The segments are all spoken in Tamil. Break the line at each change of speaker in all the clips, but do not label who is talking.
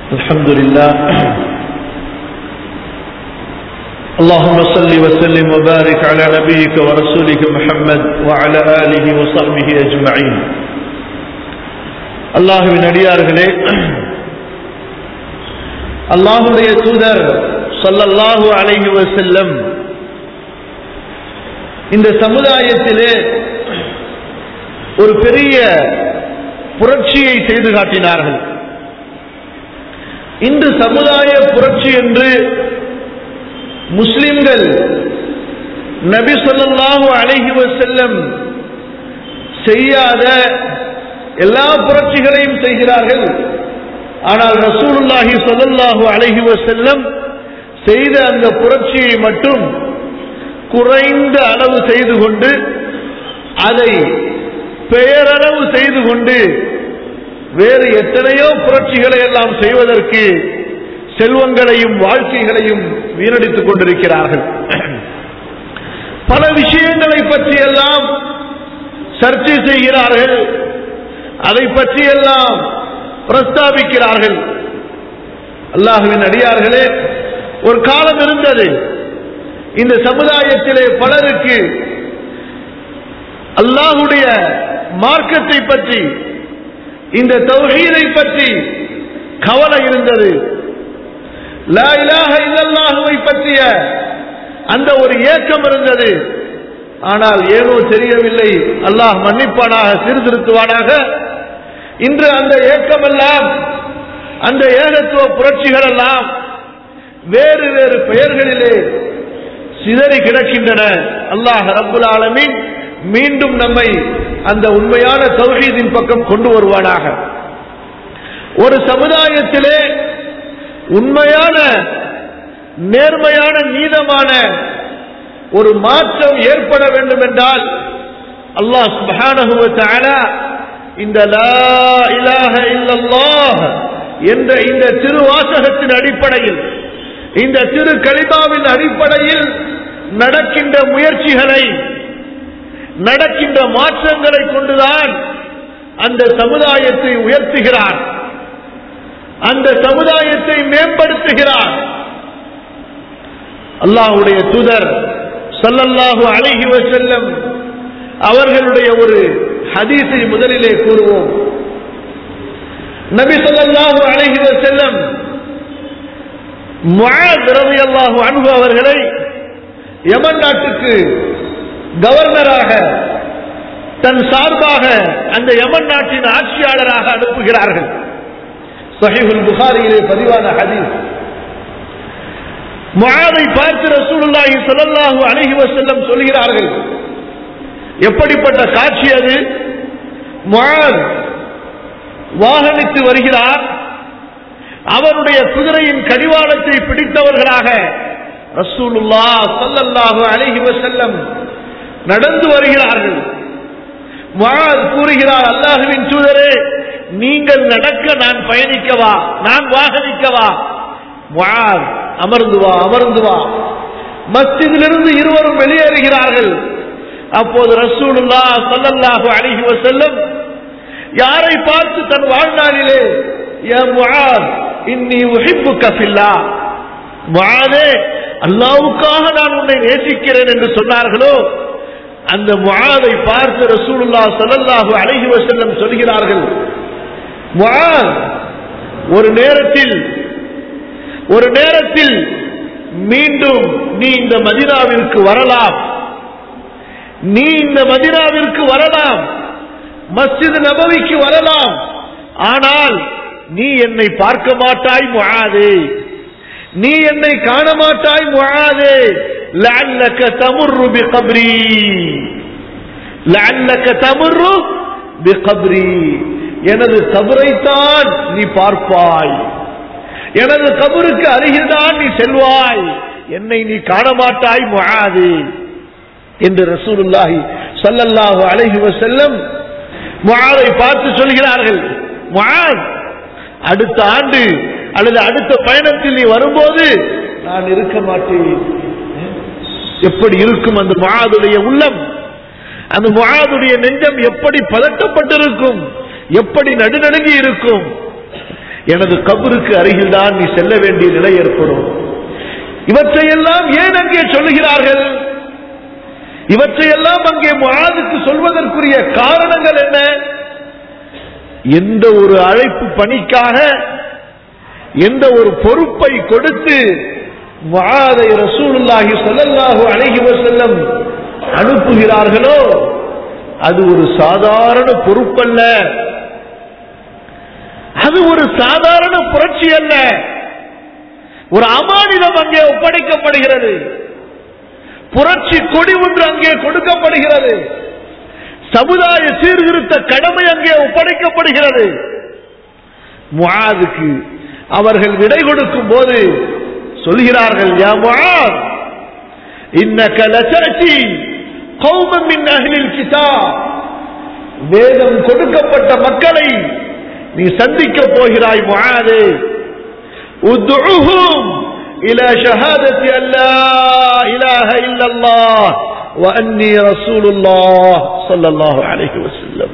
الحمد لله اللهم صل وسلم وبارك على نبيك ورسولك محمد وعلى آله وصحبه أجمعين அல்லாஹுவின் அடியார்களே அல்லாஹுடைய தூதர் சொல்லல்லாஹு அலைஹி வஸல்லம் இந்த சமுதாயத்திலே ஒரு பெரிய புரட்சியை செய்து காட்டினார்கள் இன்று சமுதாய புரட்சி என்று முஸ்லிம்கள் நபி சொல்லாஹு அலைஹி வஸல்லம் செய்யாத எல்லா புரட்சிகளையும் செய்கிறார்கள் ஆனால் ரசூலுல்லாஹி சொல்லல்லாஹு அலைஹி வஸல்லம் செய்த அந்த புரட்சியை மட்டும் குறைந்த அளவு செய்து கொண்டு அதை பெயரளவு செய்து கொண்டு வேறு எத்தனையோ புரட்சிகளை எல்லாம் செய்வதற்கு செல்வங்களையும் வாழ்க்கைகளையும் வீணடித்துக் கொண்டிருக்கிறார்கள் பல விஷயங்களை பற்றியெல்லாம் சர்ச்சை செய்கிறார்கள் அதை பற்றியெல்லாம் பிரஸ்தாபிக்கிறார்கள் அல்லாஹுவின் அடியார்களே ஒரு காலம் இருந்தது இந்த சமுதாயத்திலே பலருக்கு அல்லாஹுடைய மார்க்கத்தை பற்றி இந்த தௌஹீதை பற்றி கவலை இருந்தது லா இலாஹ இல்லல்லாஹுவை பற்றிய அந்த ஒரு ஏக்கம் இருந்தது ஆனால் ஏனோ தெரியவில்லை அல்லாஹ் மன்னிப்பானாக சீர்திருத்துவானாக இன்று அந்த ஏக்கமெல்லாம் அந்த ஏகத்துவ புரட்சிகள் எல்லாம் வேறு வேறு பெயர்களிலே சிதறி கிடக்கின்றன அல்லாஹ் ரப்புல் ஆலமின் மீண்டும் நம்மை அந்த உண்மையான தௌஹீதின் பக்கம் கொண்டு வருவானாக ஒரு சமுதாயத்திலே உண்மையான நேர்மையான நீதமான ஒரு மாற்றம் ஏற்பட வேண்டும் என்றால் அல்லாஹ் சுப்ஹானஹு வ தஆலா இந்த லா இலாஹ இல்லல்லாஹ் என்ற இந்த திருவாசகத்தின் அடிப்படையில் இந்த திரு கலிமாவின் அடிப்படையில் நடக்கின்ற முயற்சிகளை நடக்கின்ற மாற்றங்களை கொண்டுதான் அந்த சமுதாயத்தை உயர்த்துகிறார் அந்த சமுதாயத்தை மேம்படுத்துகிறார் அல்லாஹுடைய தூதர் சல்லல்லாஹு அழகி செல்லம் அவர்களுடைய ஒரு ஹதீஸை முதலிலே கூறுவோம் நபி சொல்லல்லாஹு அழகி செல்லம் அல்லாஹு அன்பு அவர்களை யமன் நாட்டுக்கு கவர்னராக தன் சார்பாக அந்த யமன் நாட்டின் ஆட்சியாளராக அனுப்புகிறார்கள் சஹிபுல் புகாரியிலே பதிவான ஹதீஸ் முஆதை பார்த்து ரசூலுல்லாஹி ஸல்லல்லாஹு அலைஹி வஸல்லம் சொல்கிறார்கள் எப்படிப்பட்ட காட்சி அது முஆத் வாகனித்து வருகிறார் அவருடைய குதிரையின் கடிவாளத்தை பிடித்தவர்களாக ரசூலுல்லா ஸல்லல்லாஹு அலைஹி வஸல்லம் நடந்து வருகிறார்கள் முஆத் கூறுகிறார் அல்லாஹுவின் தூதரே நீங்கள் நடக்க நான் பயணிக்கவா நான் வாகனிக்கவா முஆத் அமர்ந்து வா அமர்ந்து வா மஸ்ஜிதிலிருந்து இருவரும் வெளியேறுகிறார்கள் அப்போது ரசூலுல்லா ஸல்லல்லாஹு அலைஹி வஸல்லம் யாரை பார்த்து தன் வாழ்நாளிலே யா முஆத் இன்னி உஹிப்புக ஃபில்லாஹ் முஆதே அல்லாஹ்வுக்காக நான் உன்னை நேசிக்கிறேன் என்று சொன்னார்களோ அந்த முஆதை பார்த்து ரசூலுல்லா ஸல்லல்லாஹு அலைஹி வஸல்லம் சொல்கிறார்கள் முஆத் ஒரு நேரத்தில் ஒரு நேரத்தில் மீண்டும் நீ இந்த மதினாவிற்கு வரலாம் நீ இந்த மதினாவிற்கு வரலாம் மஸ்ஜித் நபவிக்கு வரலாம் ஆனால் நீ என்னை பார்க்க மாட்டாய் முழாதே நீ என்னை காண மாட்டாய் முழாதே லஅல்லக தமுர்ரு பிகப்ரி லஅல்லக தமுர்ரு பிகப்ரி எனது கபரைத்தான் நீ பார்ப்பாய் எனது கபருக்கு அருகில்தான் நீ செல்வாய் என்னை நீ காண மாட்டாய் முகாது என்று ரசூலுல்லாஹி சல்லல்லாஹு அலைஹி வஸல்லம் முஆதை பார்த்து சொல்கிறார்கள் முஆத் அடுத்த ஆண்டு அல்லது அடுத்த பயணத்தில் நீ வரும்போது நான் இருக்க மாட்டேன் எப்படி இருக்கும் அந்த முஆதுடைய உள்ளம் அந்த முஆதுடைய நெஞ்சம் எப்படி பதட்டப்பட்டிருக்கும் எப்படி நடுநடுங்கி இருக்கும் எனது கபருக்கு அருகில்தான் நீ செல்ல வேண்டிய நிலை ஏற்படும் இவற்றையெல்லாம் ஏன் அங்கே சொல்லுகிறார்கள் இவற்றையெல்லாம் அங்கே முஆதுக்கு சொல்வதற்குரிய காரணங்கள் என்ன எந்த ஒரு அழைப்பு பணிக்காக எந்த ஒரு பொறுப்பை கொடுத்து முஆதை ரசூலுல்லாஹி ஸல்லல்லாஹு அலைஹி வஸல்லம் அனுப்புகிறார்களோ அது ஒரு சாதாரண பொறுப்பல்ல அது ஒரு சாதாரண புரட்சி அல்ல ஒரு அமானிதம் அங்கே ஒப்படைக்கப்படுகிறது புரட்சி கொடி ஒன்று அங்கே கொடுக்கப்படுகிறது சமுதாய சீர்திருத்த கடமை அங்கே ஒப்படைக்கப்படுகிறது முஆதுக்கு அவர்கள் விடை கொடுக்கும் போது சொல்கிறார்கள் யா முஆத் இன்னக லதஅதி கௌமன் மின் அஹ்லில் கிதாப் வேதம் கொடுக்கப்பட்ட மக்களை நீ சந்திக்க போகிறாய் முஆதே ادعوهم إلى شهادة أن لا إله إلا الله وأني رسول الله صلى الله عليه وسلم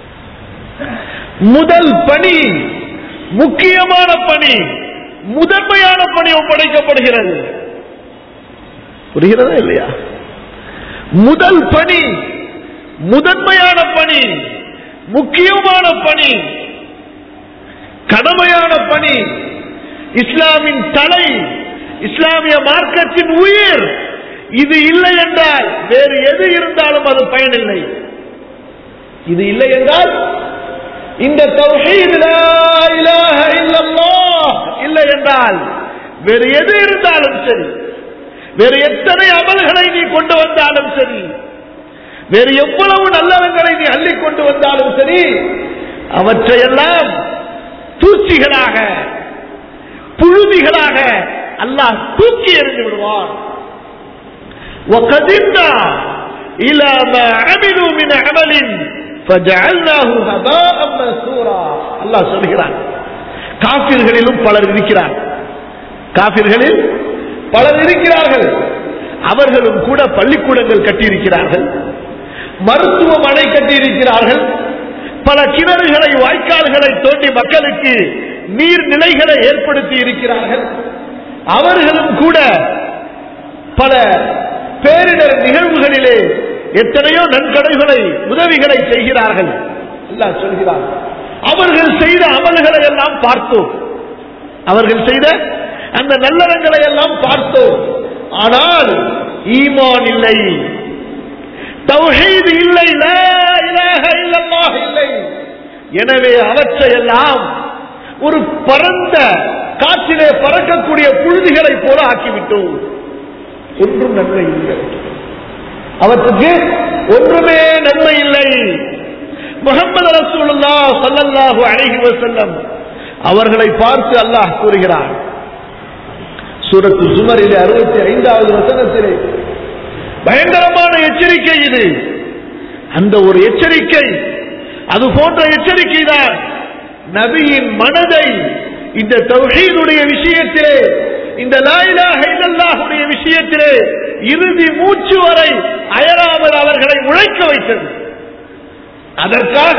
முதல் பணி முக்கியமான பணி முதன்மையான பணி ஒப்படைக்கப்படுகிறது புரிகிறதா இல்லையா முதல் பணி முதன்மையான பணி முக்கியமான பணி கடமையான பணி இஸ்லாமின் தலை இஸ்லாமிய மார்க்கத்தின் உயிர் இது இல்லை என்றால் வேறு எது இருந்தாலும் அது பயனில்லை இது இல்லை என்றால் இந்த தௌஹீத் லா இலாஹ இல்லல்லாஹ் இல்லை என்றால் வேறு எது இருந்தாலும் சரி வேறு எத்தனை அமல்களை நீ கொண்டு வந்தாலும் சரி வேறு எவ்வளவு நல்லவங்களை நீ அள்ளி கொண்டு வந்தாலும் சரி அவற்றையெல்லாம் தூச்சிகளாக புழுதிகளாக அல்லாஹ் தூக்கி எறிந்து விடுவான் وقدمنا إلى ما عملوا من عمل فجعلناه هباء منثورا அல்லாஹ் சொல்கிறான் காபிர்களிலும் பலர் இருக்கிறார் காபிர்களில் பலர் இருக்கிறார்கள் அவர்களும் கூட பள்ளிக்கூடங்கள் கட்டியிருக்கிறார்கள் மருத்துவமனை கட்டியிருக்கிறார்கள் பல கிணறுகளை வாய்க்கால்களை தோண்டி மக்களுக்கு நீர்நிலைகளை ஏற்படுத்தி இருக்கிறார்கள் அவர்களும் கூட பல பேரிடர் நிகழ்வுகளிலே எத்தனையோ நன்கொடைகளை உதவிகளை செய்கிறார்கள் அல்லாஹ் சொல்கிறார் அவர்கள் செய்த அமல்களை எல்லாம் பார்த்தோம் அவர்கள் செய்த அந்த நல்லறங்களை எல்லாம் பார்த்தோம் ஆனால் ஈமான் இல்லை தௌஹீத் இல்லை லா இலாஹ இல்லல்லாஹ் இல்லை எனவே அவற்றையெல்லாம் ஒரு பரந்த காற்றிலே பறக்கக்கூடிய புழுதிகளை போல ஆக்கிவிட்டோம் ஒன்றும் நன்மை இல்லை அவற்றுக்கு ஒன்றுமே நன்மை இல்லை முகமது ரசூலுல்லா சல்லல்லாஹு அலைஹி வஸல்லம் அவர்களை பார்த்து அல்லாஹ் கூறுகிறார் சூரத்து சுமரிலே அறுபத்தி ஐந்தாவது வசனத்திலே பயங்கரமான எச்சரிக்கை இது அந்த ஒரு எச்சரிக்கை அது போன்ற எச்சரிக்கை தான் நபியின் மனதை இந்த தௌஹீதுடைய விஷயத்திலே இந்த லாயிலாக இல்லல்லாஹுடைய விஷயத்திலே இறுதி மூச்சு வரை அயராமல் அவர்களை உழைக்க வைத்தது அதற்காக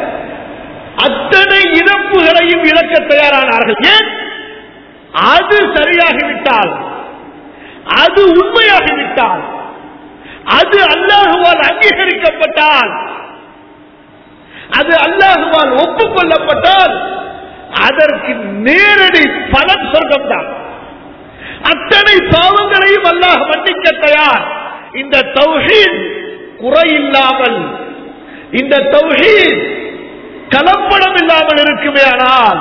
அத்தனை இழப்புகளையும் இழக்க தயாரானார்கள் ஏன் அது சரியாகிவிட்டால் அது உண்மையாகிவிட்டால் அது அல்லாஹுவால் அங்கீகரிக்கப்பட்டால் அது அல்லாஹுவால் ஒப்புக்கொள்ளப்பட்டால் அதற்கு நேரடி பலன் சொர்க்கம்தான் அத்தனை பாவங்களையும் அல்லாஹ் மன்னிக்க தயார் இந்த தௌஹீத் குறையில்லாமல் இந்த தௌஹீத் கலப்படம் இல்லாமல் இருக்குமே ஆனால்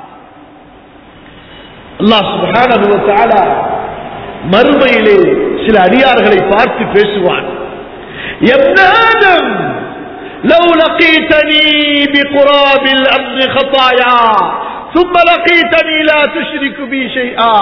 அல்லாஹ் சுப்ஹானஹு வ தஆலா மறுமையிலே சில அடியார்களை பார்த்து பேசுவான் ابن آدم لو لقيتني بقراب الأرض خطايا ثم لقيتني لا تشرك بي شيئا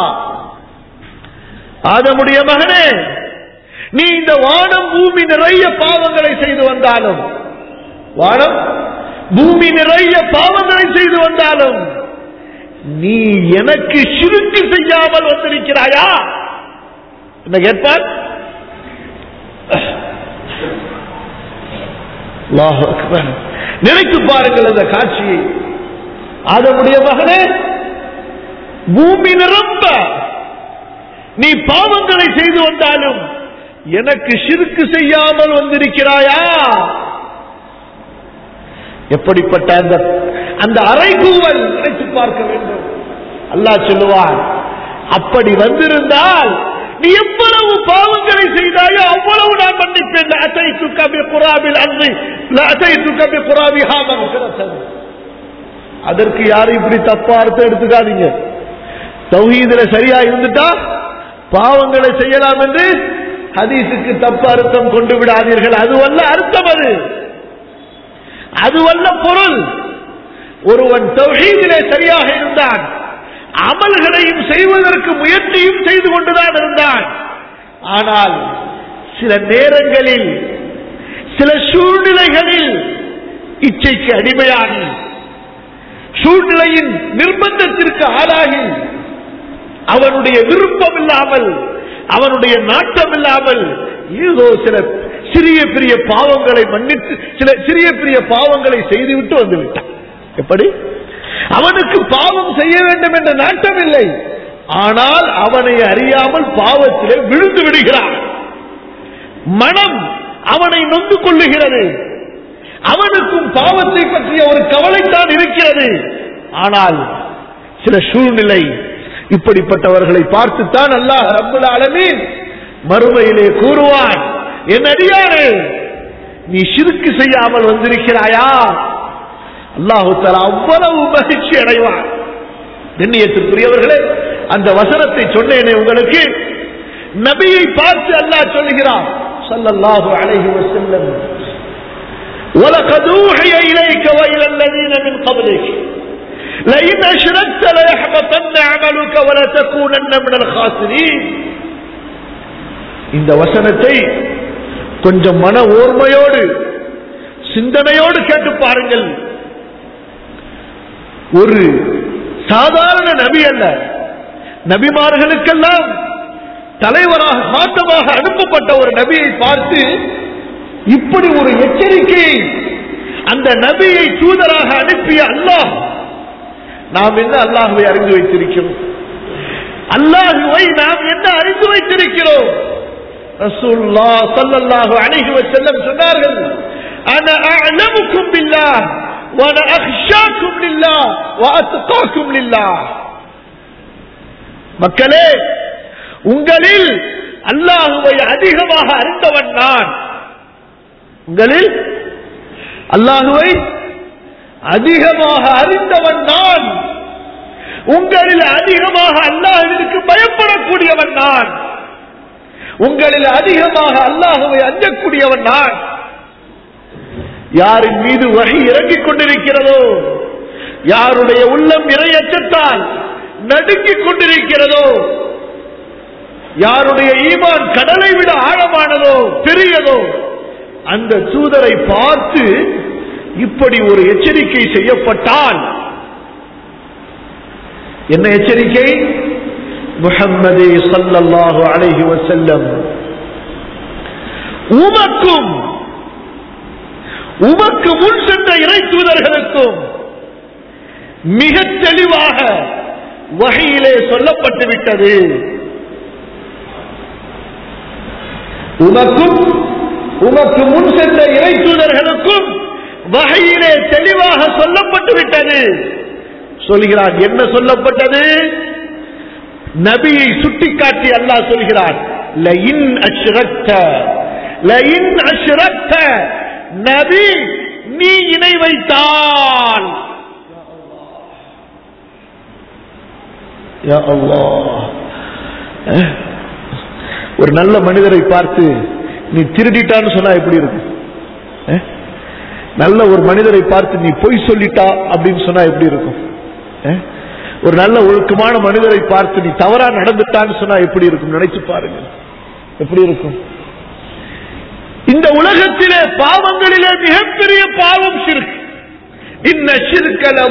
ஆதமுடைய மகனே நீ இந்த வானம் பூமி நிறைய பாவங்களை செய்து வந்தாலும் வானம் பூமி நிறைய பாவங்களை செய்து வந்தாலும் நீ எனக்கு சிறுக்கு செய்யாமல் வந்திருக்கிறாயா என்ன கேட்பார் அல்லாஹ் அக்பர். நினைத்து பாருங்கள் அந்த காட்சியை ஆதமுடைய மகனே பூமி நிரம்ப நீ பாவங்களை செய்து வந்தாலும் எனக்கு சிறுக்கு செய்யாமல் வந்திருக்கிறாயா எப்படிப்பட்ட அந்த அந்த அறைகூவல் நினைத்து பார்க்க வேண்டும் அல்லாஹ் சொல்லுவான் அப்படி வந்திருந்தால் நீ எவ்வளவு பாவங்களை செய்தாயோ அவ்வளவு நான் மன்னிப்பேன் அசை துக்கபி குராபில் அன்று அசை துக்கபி குராபி ஹாமன் அதற்கு யாரும் இப்படி தப்பா அர்த்தம் எடுத்துக்காதீங்க தௌஹீதுல சரியா இருந்துட்டா பாவங்களை செய்யலாம் என்று ஹதீஸுக்கு தப்பு அர்த்தம் கொண்டு விடாதீர்கள் அதுவல்ல அர்த்தம் அது அதுவல்ல பொருள் ஒருவன் தௌஹீதிலே சரியாக இருந்தான் அமல்களையும் செய்வதற்கு முயற்சியும் செய்து கொண்டுதான் இருந்தான் ஆனால் சில நேரங்களில் சில சூழ்நிலைகளில் இச்சைக்கு அடிமையாகி சூழ்நிலையின் நிர்பந்தத்திற்கு ஆளாகி அவனுடைய விருப்பம் இல்லாமல் அவனுடைய நாட்டம் இல்லாமல் ஏதோ சில சிறிய பெரிய பாவங்களை மன்னித்து சில சிறிய பெரிய பாவங்களை செய்துவிட்டு வந்து விட்டான் எப்படி அவனுக்கு பாவம் செய்ய வேண்டும் என்ற நாட்டம் இல்லை ஆனால் அவனை அறியாமல் பாவத்திலே விழுந்து விடுகிறான் மனம் அவனை நொந்து கொள்ளுகிறது அவனுக்கும் பாவத்தை பற்றிய ஒரு கவலைத்தான் இருக்கிறது ஆனால் சில சூழ்நிலை இப்படிப்பட்டவர்களை பார்த்துத்தான் அல்லாஹ் ரப்புல் ஆலமீன் மறுமையிலே கூறுவான் என் அடியாரே நீ சிறுக்கு செய்யாமல் வந்திருக்கிறாயா அல்லாஹு தலா அவ்வளவு மகிழ்ச்சி அடைவான் கண்ணியத்திற்குரியவர்களே அந்த வசனத்தை சொன்னேனே உங்களுக்கு நபியை பார்த்து அல்லாஹ் சொல்லுகிறான் ஸல்லல்லாஹு அலைஹி வஸல்லம் ولقد أوحي إليك وإلى الذين من قبلك لئن أشركت ليحبطن عملك ولتكونن من الخاسرين இந்த வசனத்தை கொஞ்சம் மன ஓர்மையோடு சிந்தனையோடு கேட்டு பாருங்கள் ஒரு சாதாரண நபி அல்ல நபிமார்களுக்கெல்லாம் தலைவராக மாற்றமாக அனுப்பப்பட்ட ஒரு நபியை பார்த்து இப்படி ஒரு எச்சரிக்கையை அந்த நபியை தூதராக அனுப்பிய அல்லாஹ் நாம் என்ன அல்லாஹுவை அறிந்து வைத்திருக்கிறோம் அல்லாஹுவை நாம் என்ன அறிந்து வைத்திருக்கிறோம் ரசூல்லா ஸல்லல்லாஹு அலைஹி வஸல்லம் சொன்னார்கள் انا اعلمكم بالله وانا اخشاكم لله واتقاكم لله மக்களே உங்களில் அல்லாஹுவை அதிகமாக அறிந்தவன் நான் உங்களில் அல்லாஹுவை அதிகமாக அறிந்தவன் நான் உங்களில் அதிகமாக அல்லாஹுவிற்கு பயப்படக்கூடியவன் நான் உங்களில் அதிகமாக அல்லாஹுவை அஞ்சக்கூடியவன் நான் யாரின் மீது வகை இறங்கிக் கொண்டிருக்கிறதோ யாருடைய உள்ளம் இறையற்றத்தால் நடுங்கிக் கொண்டிருக்கிறதோ யாருடைய ஈமான் கடலை விட ஆழமானதோ பெரியதோ அந்த தூதரை பார்த்து இப்படி ஒரு எச்சரிக்கை செய்யப்பட்டால் என்ன எச்சரிக்கை முஹம்மதே சல்லல்லாஹு அலைஹி வஸல்லம் உமக்கும் உமக்கு முன் சென்ற இறை தூதர்களுக்கும் மிக தெளிவாக வகையிலே சொல்லப்பட்டு விட்டது உமக்கும் உமக்கு முன் சென்ற இறை தூதர்களுக்கும் வகையிலே தெளிவாக சொல்லப்பட்டு விட்டது சொல்கிறான் என்ன சொல்லப்பட்டது நபியை சுட்டிக்காட்டி அல்லாஹ் சொல்கிறான் லஇன் அஷ்ரக்த லஇன் அஷ்ரக்த நபி நீ இணை வைத்தால் யா அல்லாஹ் அஹ், ஒரு நல்ல மனிதரை பார்த்து நீ திருடிட்டான்னு சொன்னா எப்படி இருக்கு அஹ்? நல்ல ஒரு மனிதரை பார்த்து நீ பொய் சொல்லிட்டா அப்படின்னு சொன்னா எப்படி இருக்கும் அஹ்? ஒரு நல்ல ஒழுக்கமான மனிதரை பார்த்து நீ தவறா நடந்துட்டான்னு சொன்னா எப்படி இருக்கும் நினைச்சு பாருங்க எப்படி இருக்கும் இந்த உலகத்திலே பாவங்களிலே மிகப்பெரிய பாவம் சிறுக்கு இன்ன சிறுக்கல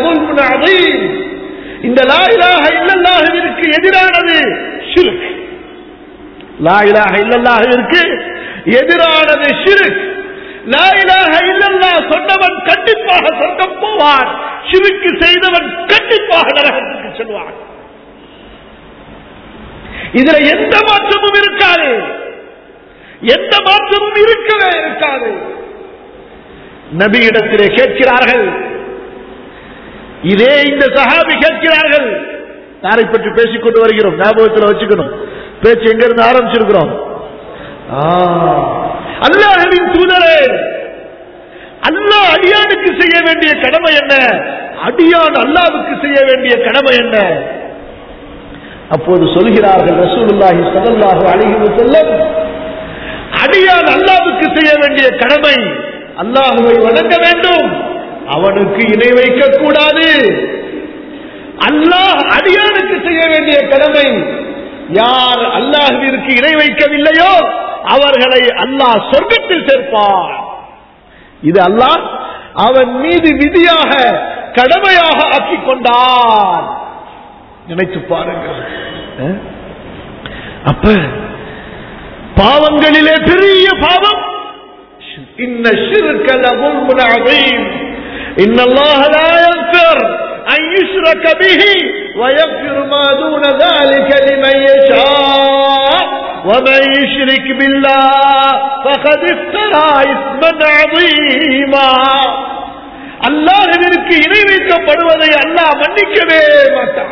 இந்த லாயிலாக இல்லல்லாஹிற்கு எதிரானது ஷிர்க் லாயிலாக இல்லல்லாஹிற்கு எதிரானது ஷிர்க் லாயிலாக இல்லல்லா சொன்னவன் கண்டிப்பாக சொர்க்கம் போவான் ஷிருக்கு செய்தவன் கண்டிப்பாக நரகத்துக்கு செல்வான் இதுல எந்த மாற்றமும் இருக்காது எந்த மாற்றமும் இருக்கவே இருக்காது நபியிடத்திலே கேட்கிறார்கள் இதே இந்த சஹாபி கேட்கிறார்கள் யாரை பற்றி பேசிக் கொண்டு வருகிறோம் ஞாபகத்தில் வச்சுக்கணும் பேச்சு எங்க இருந்து ஆரம்பிச்சிருக்கிறோம் ஆ, அல்லாஹ்வின் தூதரே அல்லாஹ் அடியானுக்கு செய்ய வேண்டிய கடமை என்ன அடியான் அல்லாவுக்கு செய்ய வேண்டிய கடமை என்ன அப்போது சொல்கிறார்கள் ரசூலுல்லாஹி ஸல்லல்லாஹு அலைஹி வஸல்லம் அடியான் அல்லாவுக்கு செய்ய வேண்டிய கடமை அல்லாஹுவை வணங்க வேண்டும் அவனுக்கு இணை வைக்க கூடாது அல்லாஹ் அடியானுக்கு செய்ய வேண்டிய கடமை யார் அல்லாஹுவிற்கு இணை வைக்கவில்லையோ அவர்களை அல்லாஹ் சொர்க்கத்தில் சேர்ப்பார் இது அல்லாஹ் அவன் மீது விதியாக கடமையாக ஆக்கிக் கொண்டான் நினைத்து பாருங்கள் அஹ்? அப்ப பாவங்களிலே பெரிய பாவம் இன்ன الشرك لظلم عظيم إن الله لا يغفر أن يشرك به ويغفر ما دون ذلك لمن يشاء ومن يشرك بالله فقد افترى إثما عظيما அல்லாஹிற்கு இணை வைக்கப்படுவதை அல்லாஹ் மன்னிக்கவே மாட்டான்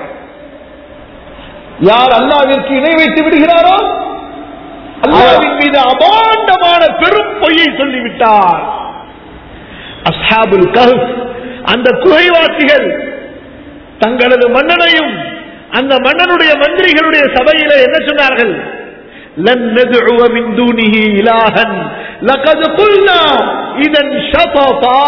யார் அல்லாவிற்கு இணை வைத்து விடுகிறாரோ அல்லாவின் மீது அபாண்டமான பெரும் பொய்யை சொல்லிவிட்டார் அஸ்ஹாபுல் கஹ் அந்த குகைவாசிகள் தங்களது மன்னனையும் அந்த மன்னனுடைய மந்திரிகளுடைய சபையிலே என்ன சொன்னார்கள் لن ندعو من دونه إلها لقد قلنا إذا شططا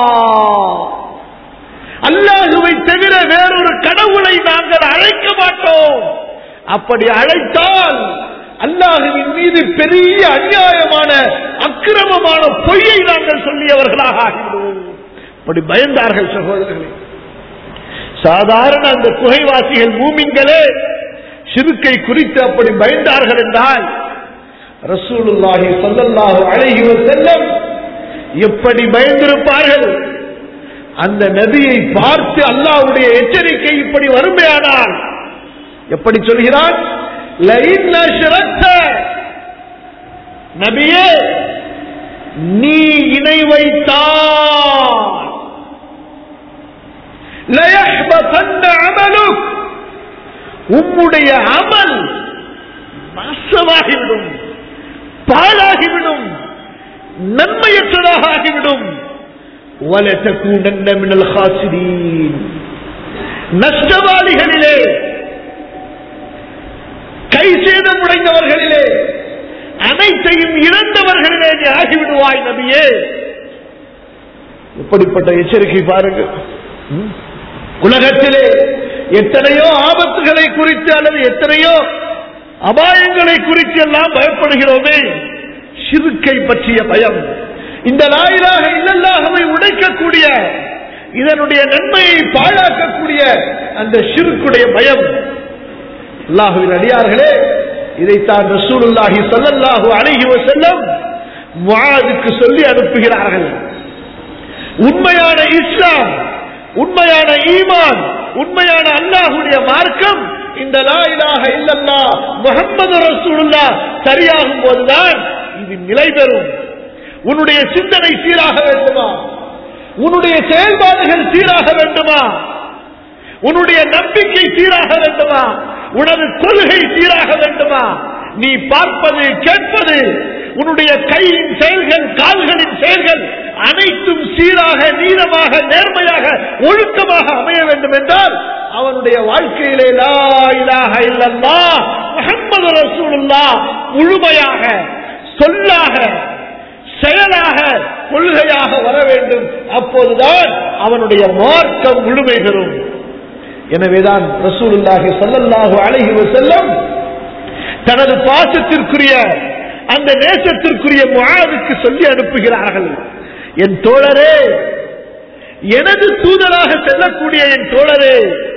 அல்லாஹுவை தவிர வேறொரு கடவுளை நாங்கள் அழைக்க மாட்டோம் அப்படி அழைத்தால் அல்லாஹுவின் மீது பெரிய அநியாயமான அக்கிரமமான பொய்யை நாங்கள் சொல்லியவர்களாக ஆகிவிடுவோம் அப்படி பயந்தார்கள் சகோதரர்களே சாதாரண அந்த குகைவாசிகள் மூமின்களே சிறுக்கை குறித்து அப்படி பயந்தார்கள் என்றால் ரசூலுல்லாஹி ஸல்லல்லாஹு அலைஹி வஸல்லம் எப்படி பயந்திருப்பார்கள் அந்த நபியை பார்த்து அல்லாஹ்வுடைய எச்சரிக்கை இப்படி வறுமையானால் எப்படி சொல்கிறான் "லஇன் அஷ்ரக்த", நபியே நீ இணை வைத்தால் லயஹ்பதன்ன அமலுக் உம்முடைய அமல் நாசமாகிவிடும் பாழாகிவிடும் நன்மையற்றதாக ஆகிவிடும் وَلَتَكُونَنَّ مِنَ الْخَاسِرِينَ நஷ்டவாளிகளிலே கை சேதமுடைந்தவர்களிலே அனைத்தையும் இழந்தவர்களிலே நீ ஆகிவிடுவாய் நபியே எப்படிப்பட்ட எச்சரிக்கை பாருங்கள் ம்? உலகத்திலே எத்தனையோ ஆபத்துகளை குறித்து அல்லது எத்தனையோ அபாயங்களை குறித்து எல்லாம் பயப்படுகிறோமே சிறுக்கை பற்றிய பயம் இந்த லாயிலாக இல்லல்லாகவை உடைக்கக்கூடிய இதனுடைய நன்மையை பாழாக்கக்கூடிய அந்த சிறுக்குடைய பயம் அல்லாஹுவின் அடியார்களே இதைத்தான் ரசூலுல்லாஹி ஸல்லல்லாஹு அலைஹி வஸல்லம் முஆதுக்கு சொல்லி அனுப்புகிறார்கள் உண்மையான இஸ்லாம் உண்மையான ஈமான் உண்மையான அல்லாஹுடைய மார்க்கம் இந்த லா இலாஹ இல்லல்லாஹ் முஹம்மது ரசூலுல்லாஹ் சரியாகும் போதுதான் இது நிலை பெறும் உன்னுடைய சிந்தனை சீராக வேண்டுமா உன்னுடைய செயல்பாடுகள் சீராக வேண்டுமா உன்னுடைய நம்பிக்கை சீராக வேண்டுமா உனது கொள்கை சீராக வேண்டுமா நீ பார்ப்பது கேட்பது உன்னுடைய கையின் செயல்கள் கால்களின் செயல்கள் அனைத்தும் சீராக நீளமாக நேர்மையாக ஒழுக்கமாக அமைய வேண்டும் என்றால் அவனுடைய வாழ்க்கையிலே லா இலாஹ இல்லல்லாஹ் முஹம்மது ரசூலுல்லாஹ் முழுமையாக சொல்லாக செயலாக கொள்கையாக வர வேண்டும் அப்போதுதான் அவனுடைய மார்க்கம் முழுமை பெறும் எனவேதான் ரசூலுல்லாஹி ஸல்லல்லாஹு அலைஹி வஸல்லம் தனது பாசத்திற்குரிய அந்த நேசத்திற்குரிய முஆதுக்கு சொல்லி அனுப்புகிறார்கள் என் தோழரே எனது தூதராக செல்லக்கூடிய என் தோழரே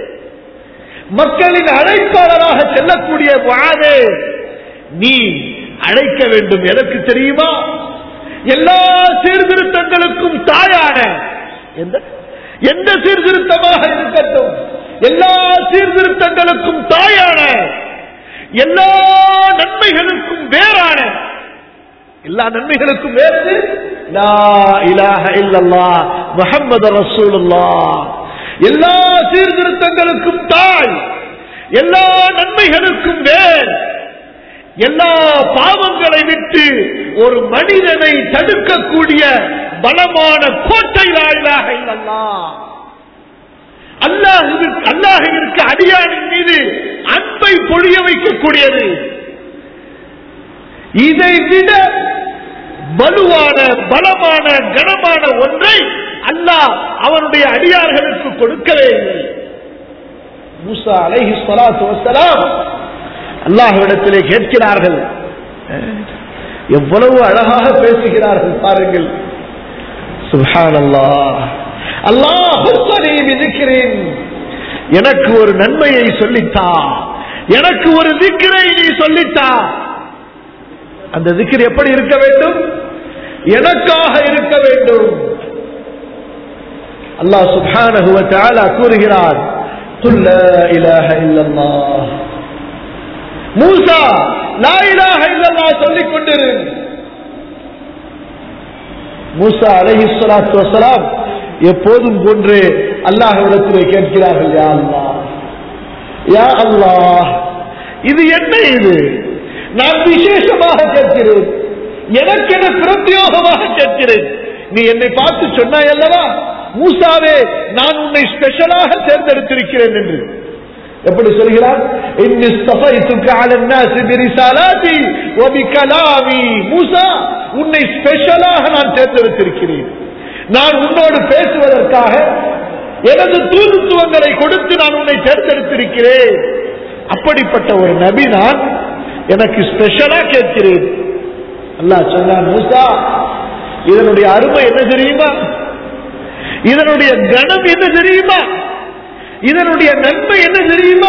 மக்களின் அழைப்பாளராக செல்லக்கூடிய முஆதே நீ அழைக்க வேண்டும் எனக்கு தெரியுமா எல்லா சீர்திருத்தங்களுக்கும் தாயான எந்த எந்த சீர்திருத்தமாக இருக்கட்டும் எல்லா சீர்திருத்தங்களுக்கும் தாயான எல்லா நன்மைகளுக்கும் வேறான எல்லா நன்மைகளுக்கும் வேறு லா இலாஹ இல்லல்லாஹ் முஹம்மது ரசூலுல்லாஹ் எல்லா சீர்திருத்தங்களுக்கும் தாய் எல்லா நன்மைகளுக்கும் வேர் எல்லா பாவங்களை விட்டு ஒரு மனிதனை தடுக்கக்கூடிய பலமான கோட்டை லா இலாஹ இல்லல்லாஹ் அல்லாஹுவிற்கு அல்லாஹுவிற்கு அடியானின் மீது அன்பை பொழிய வைக்கக்கூடியது இதை விட வலுவான பலமான கனமான ஒன்றை அல்லாஹ் அவனுடைய அடியார்களுக்கு கொடுக்கவே இல்லை மூசா அலைஹி ஸலாத்து வஸலாம் அல்லாஹ்விடத்திலே கேட்கிறார்கள் எவ்வளவு அழகாக பேசுகிறார்கள் பாருங்கள் சுப்ஹானல்லாஹ் அல்லாஹ் ஹுஸ்ஸனி பிதிக்ரின் எனக்கு ஒரு நன்மையை சொல்லித்தா எனக்கு ஒரு திக்ரை நீ சொல்லித்தா அந்த திக்ர் எப்படி இருக்க வேண்டும் எனக்காக இருக்க வேண்டும் அல்லாஹ் சுப்ஹானஹு வ தஆலா கூறுகிறார் குல் லா இலாஹ இல்லல்லாஹ் மூசா லா இலாஹ இல்லல்லாஹ் சொல்லிக் கொண்டிரு மூசா அலைஹி ஸலாத்து வஸலாம் எப்போதும் போன்று அல்லாஹ்விடத்திலே கேட்கிறார்கள் யா அல்லாஹ் யா அல்லாஹ் இது என்ன இது நான் விசேஷமாக கேட்கிறேன் எனக்கென பிரத்யோகமாக கேட்கிறேன் நீ என்னை பார்த்து சொன்னாய் அல்லவா மூசாவே நான் உன்னை ஸ்பெஷலாக தேர்ந்தெடுத்திருக்கிறேன் என்று எப்படி சொல்கிறார் இன்னி ஸ்தஃபைத்துக்க அலா الناس برسالاتي وبكلامي மூசா உன்னை ஸ்பெஷலாக நான் தேர்ந்தெடுத்திருக்கிறேன் நான் உன்னோடு பேசுவதற்காக எனது தூதுத்துவங்களை கொடுத்து நான் உன்னை தேர்ந்தெடுத்திருக்கிறேன் அப்படிப்பட்ட ஒரு நபி நான் எனக்கு ஸ்பெஷலா கேட்கிறேன் அல்லாஹ் சொன்னான் மூசா இதனுடைய அருமை என்ன தெரியுமா இதனுடைய கணம் என்ன தெரியுமா இதனுடைய நன்மை என்ன தெரியுமா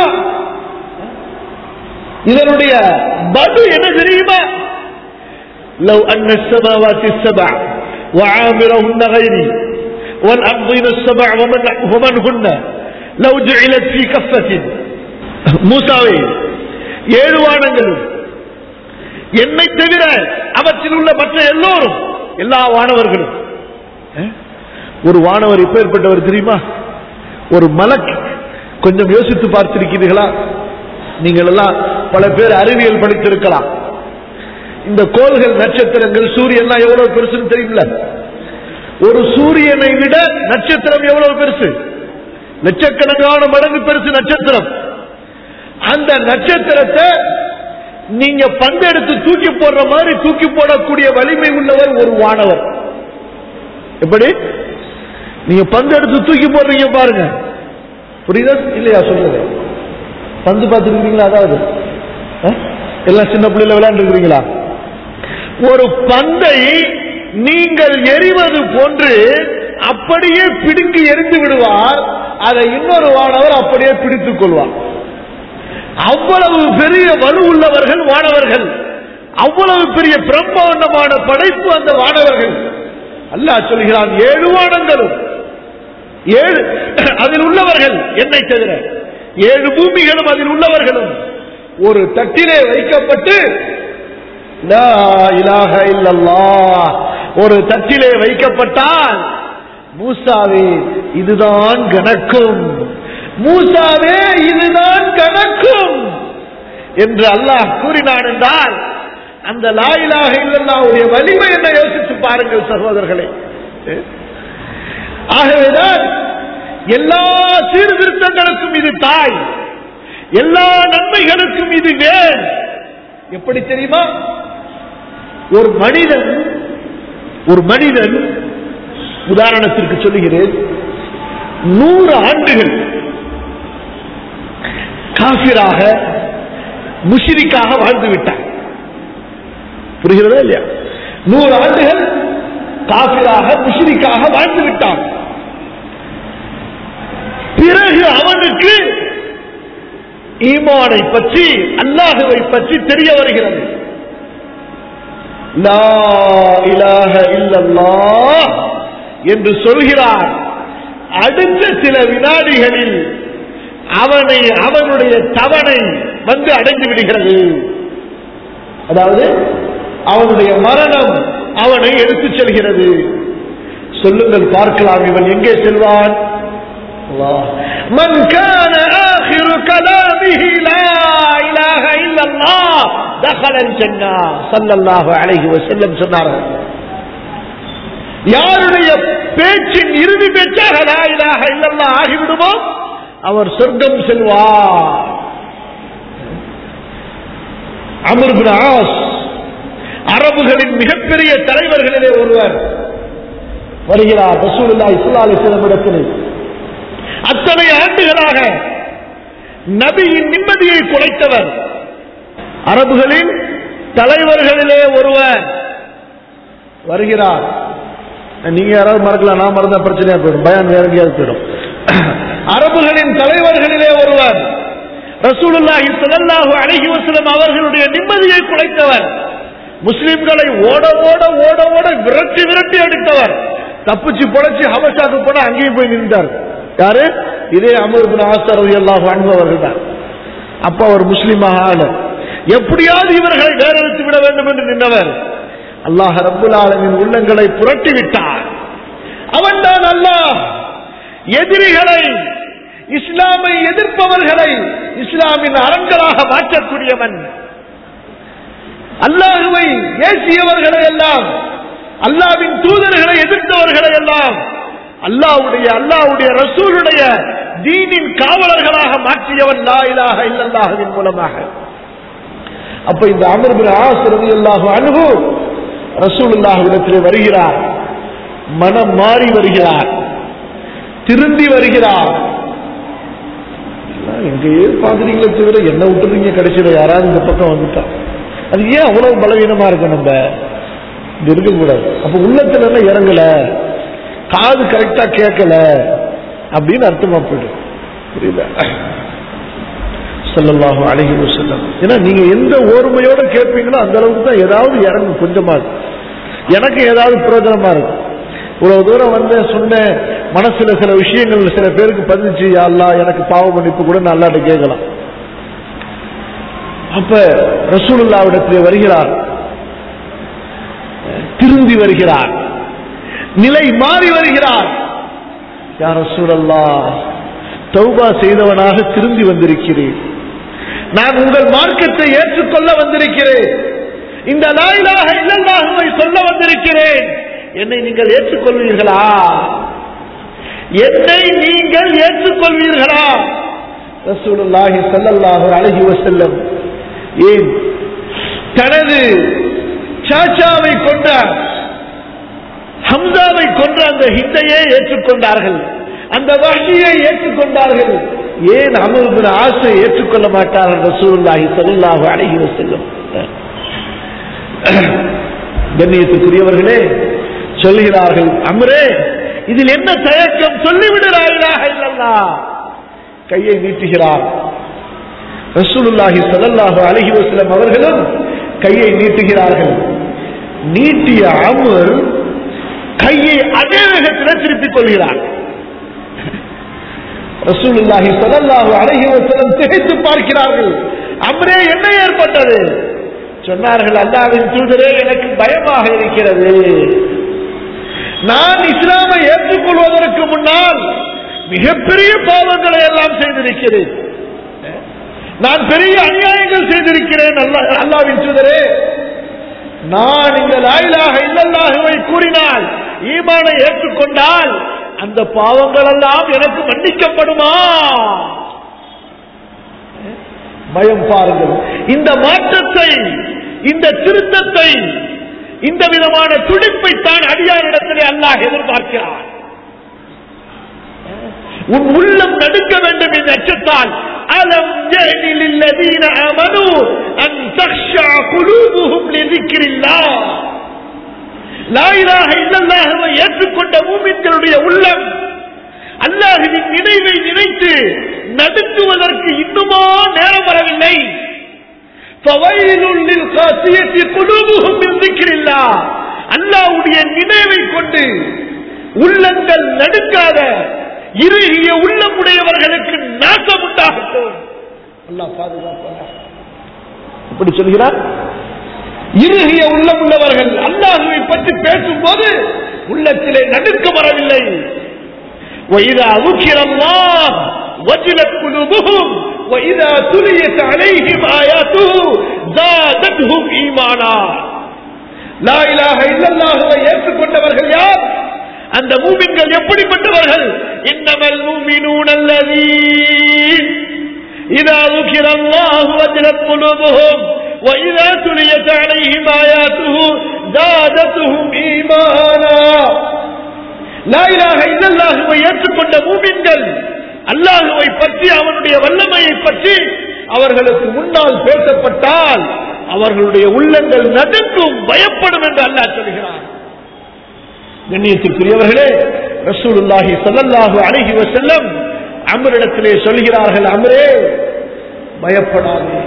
இதனுடைய பது என்ன தெரியுமா لو أن السماوات السبع وعامرهن غيري والأرضين السبع ومن, ومن هن لو جعلت في كفة மூசாவே ஏழு வானங்களும் என்னை தவிர அவற்றில் உள்ள மற்ற எல்லோரும் எல்லா வானவர்களும் அஹ், ஒரு வானவர் எப்பேற்பட்டவர் தெரியுமா ஒரு மலக் கொஞ்சம் யோசித்து பார்த்திருக்கிறீர்களா நீங்கள் எல்லாம் பல பேர் அறிவியல் படித்திருக்கலாம் இந்த கோள்கள் நட்சத்திரங்கள் சூரியன்லாம் எவ்வளவு பெருசுன்னு தெரியுமில்ல ஒரு சூரியனை விட நட்சத்திரம் எவ்வளவு பெருசு லட்சக்கணக்கான மடங்கு பெருசு நட்சத்திரம் அந்த நட்சத்திரத்தை நீங்க பந்தெடுத்து தூக்கி போடுற மாதிரி தூக்கி போடக்கூடிய வலிமை உள்ளவர் ஒரு வானவர் எப்படி நீங்க பந்து எடுத்து தூக்கி போடுறீங்க பாருங்க புரியுதா இல்லையா சொல்றது பந்து பார்த்துருக்கீங்களா அதாவது அஹ்? எல்லாம் சின்ன பிள்ளைல விளையாண்டுருக்கீங்களா ஒரு பந்தை நீங்கள் எறிவது போன்று அப்படியே பிடுங்கி எரிந்து விடுவார் அதை இன்னொரு வானவர் அப்படியே பிடித்துக் கொள்வார் அவ்வளவு பெரிய வலு உள்ளவர்கள் வானவர்கள் அவ்வளவு பெரிய பிரம்மாண்டமான படைப்பு அந்த வானவர்கள் அல்லாஹ் சொல்கிறான் ஏழு வானங்களும் ஏழு அதில் உள்ளவர்கள் என்னை தவிர ஏழு பூமிகளும் அதில் உள்ளவர்களும் ஒரு தட்டிலே வைக்கப்பட்டு லா இலாஹ இல்லல்லாஹ் ஒரு தட்டிலே வைக்கப்பட்டால் மூசாவே இதுதான் கணக்கும் மூசாவே இதுதான் கணக்கும் என்று அல்லாஹ் கூறினான் என்றால் அந்த லாயிலாக இல்லல்லாவுடைய வலிமை என்ன யோசித்து பாருங்கள் சகோதரர்களே ஆகவேதான் எல்லா சீர்திருத்தங்களுக்கும் இது தாய் எல்லா நன்மைகளுக்கும் இது வேர் எப்படி தெரியுமா ஒரு மனிதன் ஒரு மனிதன் உதாரணத்திற்கு சொல்லுகிறேன் நூறு ஆண்டுகள் காபிராக முஷிரிக்காக வாழ்ந்து விட்டான் புரிகிறதா இல்லையா நூறு ஆண்டுகள் காபிராக முஷிரிக்காக வாழ்ந்து விட்டான் பிறகு அவனுக்கு ஈமானை பற்றி அல்லாஹுவை பற்றி தெரிய வருகிறது லா இலாஹ இல்லல்லாஹ் என்று சொல்கிறார் அடுத்த சில வினாடிகளில் அவனை அவனுடைய தவணை வந்து அடைந்து விடுகிறது அதாவது அவனுடைய மரணம் அவனை எடுத்துச் செல்கிறது சொல்லுங்கள் பார்க்கலாம் இவன் எங்கே செல்வான் அல்லாஹ். من كان آخر كلامه لا إله إلا الله دخل الجنة صلى الله عليه وسلم சொன்னார்கள் யாருடைய பேச்சின் இறுதி பேச்சாக லா இலாஹ இல்லல்லாஹ் ஆகிவிடுமோ அவர் சொர்க்கம் செல்வார் அமர் பின் ஆஸ் அரபுகளின் மிகப்பெரிய தலைவர்களிலே ஒருவர் வருகிறார் ரசூலுல்லாஹி ஸல்லல்லாஹு அலைஹி வஸல்லம் இடத்தில் அத்தனை ஆண்டுகளாக நபியின் நிம்மதியை குலைத்தவர் அரபுகளின் தலைவர்களிலே ஒருவர் வருகிறார் நீங்க யாராவது மறக்கலாம் நான் மறந்தா பிரச்சனையா போயிடும் பயம் வேற எங்கேயாவது போயிடும் அரபுகளின் தலைவர்களிலே ஒருவர் ரசூலுல்லாஹி ஸல்லல்லாஹு அலைஹி வஸல்லம் அவர்களுடைய நிம்மதியை குலைத்தவர் முஸ்லிம்களை ஓட ஓட ஓட ஓட விரட்டி விரட்டி அடித்தவர் தப்பிச்சு பொழைச்சு ஹபஷாக்கு போன அங்கேயும் போய் நின்றார் யாரு இதே அமர் பின் ஆசர் ரலியல்லாஹு அன்ஹு அவர்கள் தான் அப்ப அவர் முஸ்லிமாக ஆள எப்படியாவது இவர்களை வேறெடுத்து விட வேண்டும் என்று நின்றவர் அல்லாஹ் ரப்புல் ஆலமின் உள்ளங்களை புரட்டி விட்டார் அவன்தான் அல்லாஹ் எதிரிகளை இஸ்லாமை எதிர்ப்பவர்களை இஸ்லாமின் அரண்களாக மாற்றக்கூடியவன் அல்லாஹுவை ஏசியவர்களை எல்லாம் அல்லாவின் தூதர்களை எதிர்த்தவர்களை எல்லாம் அல்லாவுடைய அல்லாவுடைய ரசூலுடைய தீனின் காவலர்களாக மாற்றியவன் லா இலாஹ இல்லல்லாஹுவின் மூலமாக அப்ப இந்த அமர் பின் ஆஸ் ரலியல்லாஹு அன்ஹு ரசூலுல்லாஹ்விடத்திலே வருகிறார் மனம் மாறி வருகிறார் திருந்தி வருகிறார் எல்லாம் எங்கேயே பாக்குறீங்களே தவிர என்ன விட்டுறீங்க கடைசியில யாராவது இந்த பக்கம் வந்துட்டா அது ஏன் அவ்வளவு பலவீனமா இருக்கு நம்ம இது இருக்கக்கூடாது அப்ப உள்ளத்துல எல்லாம் இறங்கல காது கரெக்டா கேட்கல அப்படின்னு அர்த்தமா போயிடும் புரியல ஸல்லல்லாஹு அலைஹி வஸல்லம் ஏன்னா நீங்க எந்த ஓர்மையோட கேட்பீங்களோ அந்த அளவுக்கு தான் ஏதாவது இறங்கும் கொஞ்சமா இருக்கும். எனக்கு ஏதாவது பிரயோஜனமா இருக்கும் இவ்வளவு தூரம் வந்து சொன்னேன் மனசுல சில விஷயங்கள் சில பேருக்கு பதிஞ்சு "யா அல்லாஹ் எனக்கு பாவ மன்னிப்பு கூட நல்லாட்டு கேட்கலாம் அப்ப ரசூலுல்லாவிடத்திலே வருகிறார் திருந்தி வருகிறார் நிலை மாறி வருகிறார் யார் ரசூலல்லா தௌபா செய்தவனாக திருந்தி வந்திருக்கிறேன் நான் உங்கள் மார்க்கத்தை ஏற்றுக்கொள்ள வந்திருக்கிறேன் இந்த லாயிலாக இல்லல்லாஹுவை சொல்ல வந்திருக்கிறேன் என்னை நீங்கள் ஏற்றுக்கொள்வீர்களா என்னை நீங்கள் ஏற்றுக்கொள்வீர்களா ரசூலுல்லாஹி ஸல்லல்லாஹு அலைஹி வஸல்லம் ஏன் தனது சாச்சாவை கொண்ட ஹம்சாவை கொன்ற அந்த ஹிந்தையே ஏற்றுக்கொண்டார்கள் அந்த வஹ்ஷியை ஏற்றுக்கொண்டார்கள் ஏன் அமருபின் ஆசை ஏற்றுக்கொள்ள மாட்டார்கள் ரசூலுல்லாஹி ஸல்லல்லாஹு அலைஹி வஸல்லம் கண்ணியத்துக்குரியவர்களே சொல்கிறார்கள் அமரே இதில் என்ன தயக்கம் சொல்லிவிடுறாயிலாக இல்லல்லா கையை நீட்டுகிறார் ரசூலுல்லாஹி ஸல்லல்லாஹு அலைஹி வஸல்லம் அவர்களும் கையை நீட்டுகிறார்கள் நீட்டிய அமர் கையை அதே வேகத்தில் திருப்பிக் கொள்கிறார் ரசூலுல்லாஹி ஸல்லல்லாஹு அலைஹி வஸல்லம் திகைத்து பார்க்கிறார்கள் அம்ரே என்ன ஏற்பட்டது சொன்னார்கள் அல்லாஹ்வின் தூதரே எனக்கு பயமாக இருக்கிறது நான் இஸ்லாமை ஏற்றுக்கொள்வதற்கு முன்னால் மிகப்பெரிய பாவங்களை எல்லாம் செய்திருக்கிறேன் நான் பெரிய அநியாயங்கள் செய்திருக்கிறேன் அல்லா- அல்லாஹ்வின் தூதரே நான் இந்த லாயிலாக இல்லல்லாகவை கூறினால் ஈமானை ஏற்றுக்கொண்டால் அந்த பாவங்கள் எல்லாம் எனக்கு மன்னிக்கப்படுமா பயம் பாருங்கள் இந்த மாற்றத்தை இந்த திருத்தத்தை இந்த விதமான துடிப்பை தான் அடியாரிடத்திலே அல்லாஹ் எதிர்பார்க்கிறார் உன் உள்ளம் நடுக்க வேண்டும் இந்த அச்சத்தால் அலம் யஅனி லில்லதீன ஆமனு அன் தக்ஷா குலூபுஹும் லிذிக்ரில்லாஹ் லா இலாஹ இல்லல்லாஹ்வை ஏற்றுக்கொண்ட மூமின்களுடைய உள்ளம் அல்லாஹ்வின் நினைவை நினைத்து நடுக்குவதற்கு இன்னுமா நேரம் வரவில்லை فَوَيْلٌ لِلْقَاسِيَةِ قُلُوبُهُمْ مِنْ ذِكْرِ اللَّهِ அல்லாஹ்வுடைய நினைவை கொண்டு உள்ளங்கள் நடுக்காத இறுகிய உள்ளமுடையவர்களுக்கு நாசம் உண்டாகட்டும் அல்லாஹ் பாதுகாப்பாங்க இப்படி சொல்கிறார் இறுகிய உள்ளம் உள்ளவர்கள் அல்லாஹுவை பற்றி பேசும்போது உள்ளத்திலே நடுக்கம் வரவில்லை وإذا ذكر الله وجلت قلوبهم وإذا تليت عليهم آياته زادتهم إيمانا லா இலாஹ இல்லல்லாஹுவை ஏற்றுக்கொண்டவர்கள் யார் அந்த மூமின்கள் எப்படிப்பட்டவர்கள் இன்னமல் மூமினூன் அல்லதீன் இதா ذكر الله وجلت قلوبهم وإذا تليت عليهم آياته زادتهم إيمانا லா இலாஹ இல்லல்லாஹுவை ஏற்றுக்கொண்ட மூமின்கள் அல்லாஹுவை பற்றி அவனுடைய வல்லமையை பற்றி அவர்களுக்கு முன்னால் பேசப்பட்டால் அவர்களுடைய உள்ளங்கள் நடுங்கும் பயப்படும் என்று அல்லாஹ் சொல்கிறார் கண்ணியத்திற்குரியவர்களே ரசூலுல்லாஹி ஸல்லல்லாஹு அலைஹி வஸல்லம் அமரிடத்திலே சொல்கிறார்கள் அமரே பயப்படாதே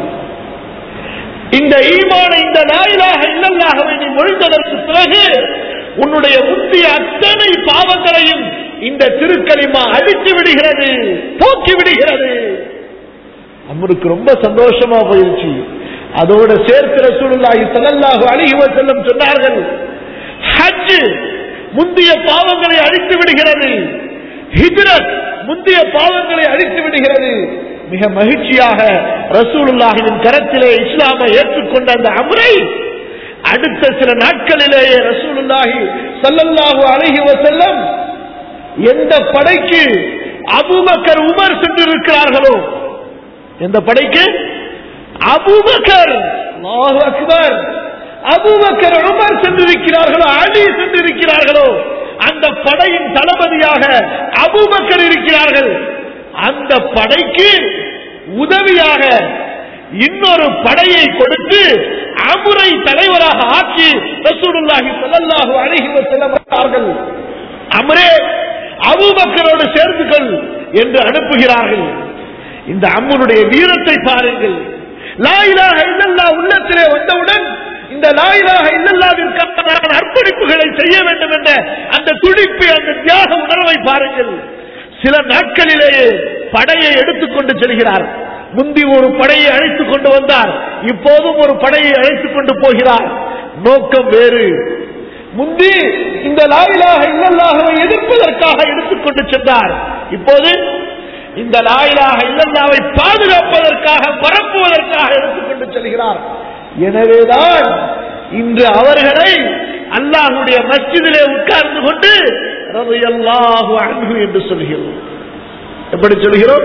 இந்த ஈமான இந்த லாயிலாக இல்லல்லாகவை நீ மொழிந்ததற்கு பிறகு உன்னுடைய முந்தைய அத்தனை பாவங்களையும் இந்த திருக்கலிமா அழித்து விடுகிறது போக்கி விடுகிறது அம்மருக்கு ரொம்ப சந்தோஷமா போயிருச்சு அதோட சேர்த்து ரசூலுல்லாஹி ஸல்லல்லாஹு அலைஹி வஸல்லம் சொன்னார்கள் ஹஜ் முந்தைய பாவங்களை அழித்து விடுகிறது ஹிஜ்ரத் முந்தைய பாவங்களை அழித்து விடுகிறது மிக மகிழ்ச்சியாக ரசூலுல்லாஹின் கரத்திலே இஸ்லாமை ஏற்றுக்கொண்ட அந்த அமரை அடுத்த சில நாட்களிலேயே ரசூலுல்லாஹி ஸல்லல்லாஹு அலைஹி வஸல்லம் எந்த படைக்கு அபூபக்கர் உமர் சென்றிருக்கிறார்களோ எந்த படைக்கு அபூபக்கர் அல்லாஹு அக்பர் அபூபக்கர் உமர் சென்றிருக்கிறார்களோ அலி சென்றிருக்கிறார்களோ அந்த படையின் தளபதியாக அபூபக்கர் இருக்கிறார்கள் அந்த படைக்கு உதவியாக இன்னொரு படையை கொடுத்து அமுரை தலைவராக ஆக்கி ரசூலுல்லாஹி ஸல்லல்லாஹு அலைஹி வஸல்லம் அவர்கள் அமரே அபூபக்கரோடு சேர்ந்துகள் என்று அனுப்புகிறார்கள் இந்த அம்மனுடைய வீரத்தை பாருங்கள் லாயிலாக இல்லல்லா உள்ளத்திலே வந்தவுடன் இந்த லாயிலாக இல்லல்லாவிற்கான நான் அர்ப்பணிப்புகளை செய்ய வேண்டும் என்ற அந்த துடிப்பு அந்த தியாக உணர்வை பாருங்கள் சில நாட்களிலேயே படையை எடுத்துக்கொண்டு செல்கிறார் முந்தி ஒரு படையை அழைத்துக் கொண்டு வந்தார் இப்போதும் ஒரு படையை அழைத்துக் கொண்டு போகிறார் நோக்கம் வேறு முந்தி இந்த லாயிலாக இல்லல்லாகவை எதிர்ப்பதற்காக எடுத்துக்கொண்டு சென்றார் இப்போது இந்த லாயிலாக இல்லல்லாவை பாதுகாப்பதற்காக பரப்புவதற்காக எடுத்துக்கொண்டு செல்கிறார் எனவேதான் இன்று அவர்களை அல்லாஹுடைய மஸ்ஜிதிலே உட்கார்ந்து கொண்டு ரலியல்லாஹு அன்ஹு என்று சொல்கிறோம் எப்படி சொல்கிறோம்